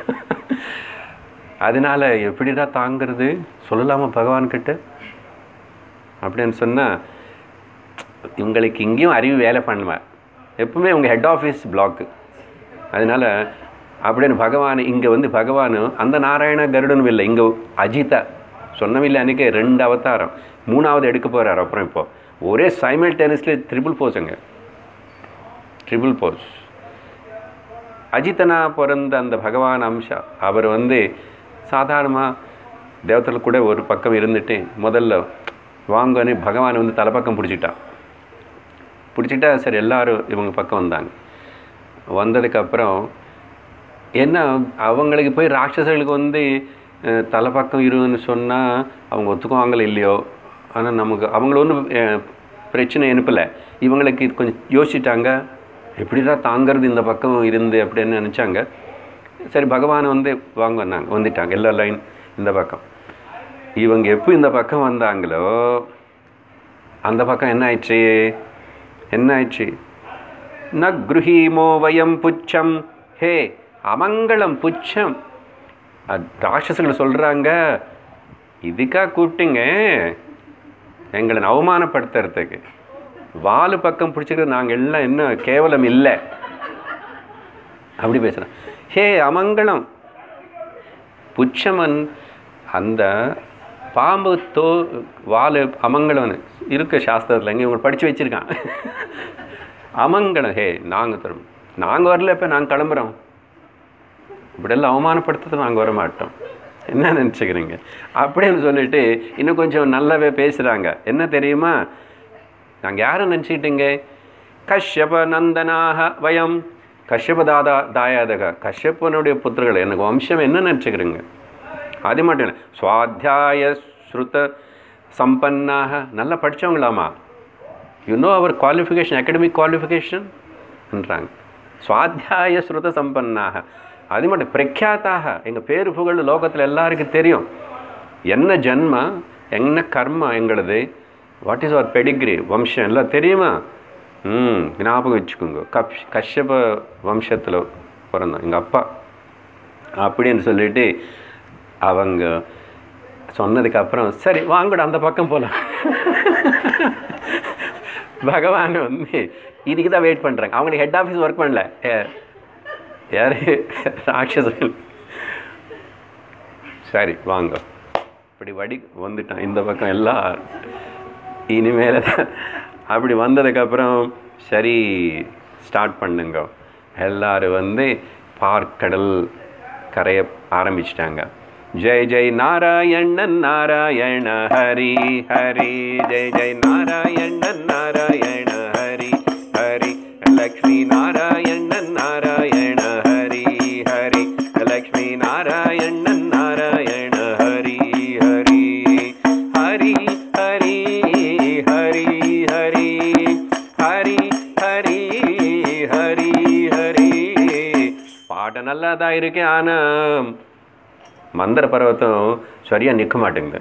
Speaker 1: அதனால எப்படிடா தாங்கிறது சொல்லலாமா பகவான்கிட்ட அப்படின்னு சொன்னால் இவங்களுக்கு இங்கேயும் அறிவு வேலை பண்ணல எப்பவுமே உங்கள் ஹெட் ஆஃபீஸ் பிளாக்கு அதனால் அப்படின்னு பகவான் இங்கே வந்து பகவான் அந்த நாராயண கருடனும் இல்லை இங்கே அஜிதா சொன்னவில்லை அன்றைக்கி ரெண்டு அவதாரம் மூணாவது எடுக்க போகிறார் அப்புறம் இப்போ ஒரே சைமல்டேனியஸ்லி ட்ரிபிள் போஸுங்க ட்ரிபிள் போஸ் அஜித்தனா பிறந்த அந்த பகவான் அம்சா அவர் வந்து சாதாரணமாக தேவத்தில் கூட ஒரு பக்கம் இருந்துட்டு முதல்ல வாங்கன்னு பகவான் வந்து தலைப்பக்கம் பிடிச்சிட்டான் பிடிச்சிட்டா சரி எல்லாரும் இவங்க பக்கம் வந்தாங்க வந்ததுக்கப்புறம் என்ன அவங்களுக்கு போய் ராட்சசர்களுக்கு வந்து அஹ், தலைப்பக்கம் இருன்னு சொன்னால் அவங்க ஒத்துக்குவாங்களோ இல்லையோ ஆனால் நமக்கு அவங்கள ஒன்றும் பிரச்சனை அனுப்பலை இவங்களுக்கு இது கொஞ்சம் யோசிச்சிட்டாங்க எப்படிதான் தாங்கிறது இந்த பக்கம் இருந்து அப்படின்னு நினச்சாங்க சரி பகவான் வந்து வாங்க வந்தாங்க வந்துட்டாங்க எல்லா லைன் இந்த பக்கம் இவங்க எப்போ இந்த பக்கம் வந்தாங்களோ அந்த பக்கம் என்ன ஆயிடுச்சு என்ன ஆயிடுச்சு ந குருஹீமோ வயம் புச்சம் ஹே அமங்கலம் புச்சம் அ- ராட்சசர்கள் சொல்கிறாங்க இதுக்கா கூப்பிட்டீங்க எங்களை அவமானப்படுத்துறதுக்கு வாலு பக்கம் பிடிச்சிக்கிறது நாங்கள் எல்லாம் இன்னும் கேவலம் இல்லை அப்படி பேசுகிறேன் ஹே அமங்கலம் புச்சமன் அந்த பாம்பு தோ வாலு அமங்கலம்னு இருக்கு சாஸ்திரத்தில் இங்கே இவங்க படித்து வச்சுருக்கான் அமங்கலம் ஹே நாங்கள் தரும் நாங்கள் வரல இப்போ நாங்கள் கிளம்புறோம் இப்படியெல்லாம் அவமானப்படுத்துறது நாங்கள் வர மாட்டோம் என்ன நினச்சிக்கிறீங்க அப்படின்னு சொல்லிட்டு இன்னும் கொஞ்சம் நல்லாவே பேசுகிறாங்க என்ன தெரியுமா நாங்கள் யாரும் நினச்சிக்கிட்டீங்க கஷ்யப நந்தனாக வயம் கஷ்யப தாதா தாயாதக கஷ்யப்பனுடைய புத்திரர்கள் எனக்கு வம்சம் என்ன நினச்சிக்கிறீங்க அது மட்டும் இல்லை சுவாத்தியாய ஸ்ருத சம்பன்னாக நல்லா படித்தவங்களாமா you know our qualification academic குவாலிஃபிகேஷன்ன்றாங்க சுவாத்தியாய ஸ்ருத சம்பன்னாக அது மட்டும் பிரக்யாத்தாக எங்கள் பேரு புகழ் லோகத்தில் எல்லாருக்கும் தெரியும் என்ன ஜன்ம என்ன கர்மா எங்களது வாட் இஸ் அவர் பெடிகிரி வம்சம் எல்லாம் தெரியுமா ம் ஞாபகம் வச்சுக்கோங்க கப் கஷ்யப வம்சத்தில் பிறந்தோம் எங்கள் அப்பா அப்படின்னு சொல்லிட்டு அவங்க சொன்னதுக்கு அப்புறம் சரி வாங்கடா அந்த பக்கம் போகலாம் பகவான் வந்து இதுக்கு தான் வெயிட் பண்ணுறாங்க அவங்களுக்கு ஹெட் ஆஃபீஸ் ஒர்க் பண்ணல ஏ- யாரு ராட்சசர்கள் சரி வாங்க இப்படி வடி வந்துட்டான் இந்த பக்கம் எல்லாம் இனிமேல் தான் அப்படி வந்ததுக்கப்புறம் சரி ஸ்டார்ட் பண்ணுங்க எல்லாரும் வந்து பார்க்கடல் கரைய ஆரம்பிச்சிட்டாங்க ஜெய் ஜெய் நாராயணன் நாராயண ஹரி ஹரி ஜெய் ஜெய் நாராயணன் நாராயண ஹரி ஹரி லக்ஷ்மி நாராயணன் நாராயண ஹரி ஹரி லக்ஷ்மி நாராயணன் நாராயண ஹரி ஹரி ஹரி ஹரி ஹரி ஹரி ஹரி ஹரி ஹரி ஹரி பாட்டு நல்லா தான் இருக்கு ஆனால் மந்திர பர்வத்தம் சரியாக நிற்க மாட்டேங்குது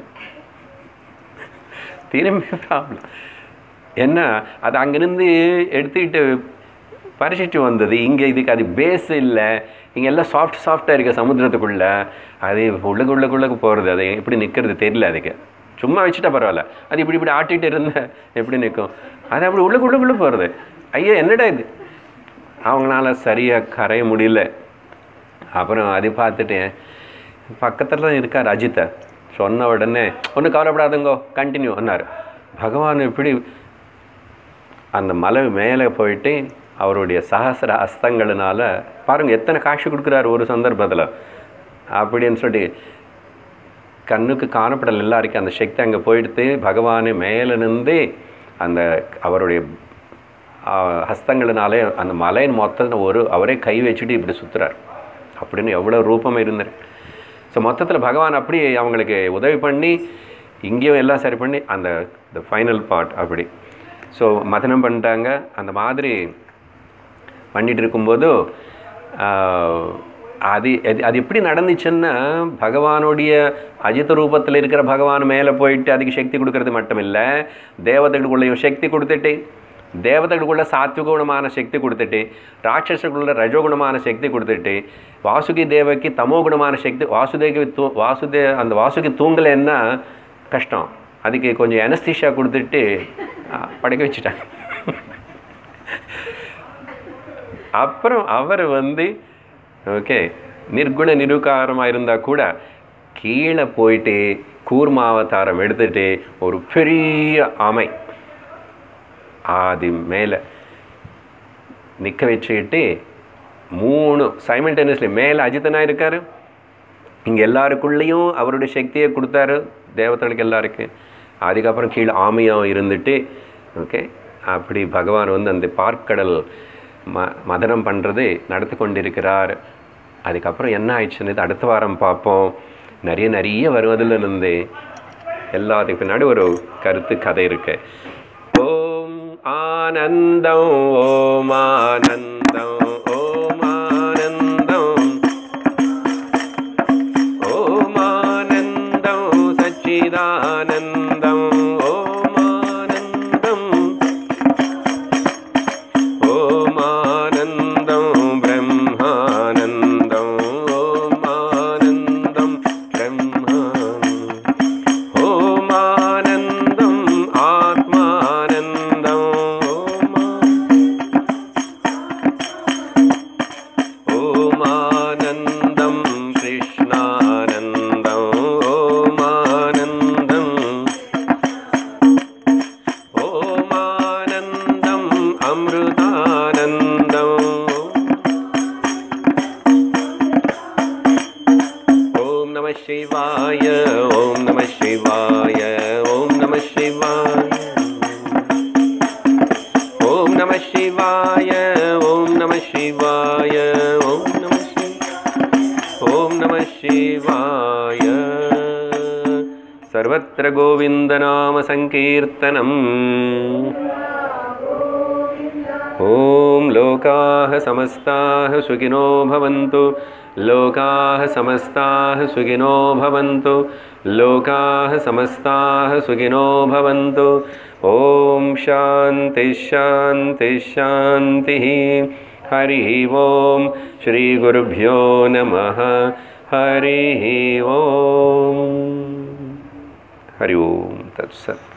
Speaker 1: திரும்பி ப்ராப்ளம் என்ன அது அங்கேருந்து எடுத்துக்கிட்டு பறிச்சிட்டு வந்தது இங்கே இதுக்கு அது பேஸ் இல்லை இங்கே எல்லாம் சாஃப்ட் சாஃப்டாக இருக்க சமுத்திரத்துக்குள்ளே அது உள்ளக்கு உள்ளக்குள்ளக்கு போகிறது அது எப்படி நிற்கிறது தெரியல அதுக்கு சும்மா வச்சுட்டா பரவாயில்ல அது இப்படி இப்படி ஆட்டிகிட்டு இருந்தால் எப்படி நிற்கும் அது அப்படி உள்ளக்கு உள்ளக்குள்ளே போகிறது ஐயோ என்னடா இது அவங்களால சரியாக கரைய முடியல அப்புறம் அது பார்த்துட்டு பக்கத்தில் தான் இருக்கார் அஜித்தை சொன்ன உடனே ஒன்றும் கவலைப்படாதுங்கோ கண்டினியூ அன்னார் பகவான் இப்படி அந்த மலை மேலே போயிட்டு அவருடைய சகசிர அஸ்தங்களினால பாருங்கள் எத்தனை காட்சி கொடுக்குறாரு ஒரு சந்தர்ப்பத்தில் அப்படின்னு சொல்லிட்டு கண்ணுக்கு காணப்படல எல்லாருக்கும் அந்த சக்தி அங்கே போயிடுத்து பகவான் மேலே நின்று அந்த அவருடைய ஆ, ஹஸ்தங்களினாலே அந்த மலையின் மொத்தத்தில் ஒரு அவரே கை வச்சுட்டு இப்படி சுற்றுறார் அப்படின்னு எவ்வளோ ரூபம் இருந்தார் ஸோ மொத்தத்தில் பகவான் அப்படி அவங்களுக்கு உதவி பண்ணி இங்கேயும் எல்லாம் சரி பண்ணி அந்த த ஃபைனல் பார்ட் அப்படி ஸோ மதனம் பண்ணிட்டாங்க அந்த மாதிரி பண்ணிட்டு இருக்கும்போது ஆஹ், அது அது- அது எப்படி நடந்துச்சுன்னா பகவானுடைய அஜித ரூபத்தில் இருக்கிற பகவான் மேலே போயிட்டு அதுக்கு சக்தி கொடுக்கறது மட்டும் இல்லை தேவதைகளுக்குள்ளேயும் சக்தி கொடுத்துட்டு தேவதைகளுக்குள்ள சாத்விக குணமான சக்தி கொடுத்துட்டு ராட்சசர்களுக்குள்ள ரஜோகுணமான சக்தி கொடுத்துட்டு வாசுகி தேவக்கு தமோ குணமான சக்தி வாசுதேவி தூ வாசுதே அந்த வாசுகி தூங்கலைன்னா கஷ்டம் அதுக்கு கொஞ்சம் எனஸ்தீஷா கொடுத்துட்டு ஆ, படுக்க வச்சுட்டாங்க அப்புறம் அவர் வந்து ஓகே நிர்குண நிருகாரமாக இருந்தால் கூட கீழே போயிட்டு கூர்மாவதாரம் எடுத்துட்டு ஒரு பெரிய ஆமை அது மேலே நிற்க வச்சுக்கிட்டு மூணு சைமல்டேனியஸ்லி மேலே அஜித்தனா இருக்காரு இங்கே எல்லாருக்குள்ளேயும் அவருடைய சக்தியை கொடுத்தாரு தேவதைகளுக்கு எல்லாருக்கும் அதுக்கப்புறம் கீழே ஆமையும் இருந்துட்டு ஓகே அப்படி பகவான் வந்து அந்த பார்க்கடல் ம மதனம் பண்ணுறது நடத்தி கொண்டிருக்கிறார் அதுக்கப்புறம் என்ன ஆயிடுச்சுன்னு அடுத்த வாரம் பார்ப்போம் நிறைய நிறைய வருவதில் இருந்து எல்லாத்துக்கு பின்னாடி ஒரு கருத்து கதை இருக்கு ஓம் ஆனந்தம் ஓம் ஆனந்தம் ஓம் ஆனந்தம் ஓம் ஆனந்தம் சச்சிதானந்தம் ஓம் ஆனந்தம் ஓம் ஆனந்தம் பிரம்மானந்தம் ஓம் ஆனந்தம் பிரம்மானந்தம் ஓம் ஆனந்தம் ஆத்மானந்தம் ஓம் ஓமானந்தம் கிருஷ்ணானந்தம் ஓமானந்தம் ஓமானந்தம் அமிர்தானந்தம் ஓம் நம சிவாய ஓம் நம சிவாய ஓம் நம சிவாய ஓம் நம சிவாய ஓம் நம சிவாய ஓம் நம சிவ ஓம் நம சிவாய सर्वत्र गोविन्दनामसङ्कीर्तनम् ॐ लोकाः समस्ताः सुखिनो भवन्तु लोकाः समस्ताः सुखिनो भवन्तु लोकाः समस्ताः सुखिनो भवन्तु ॐ शान्तिः शान्तिः शान्तिः हरिः ॐ श्रीगुरुभ्यो नमः हरिः ॐ हरि ओं तत्सत्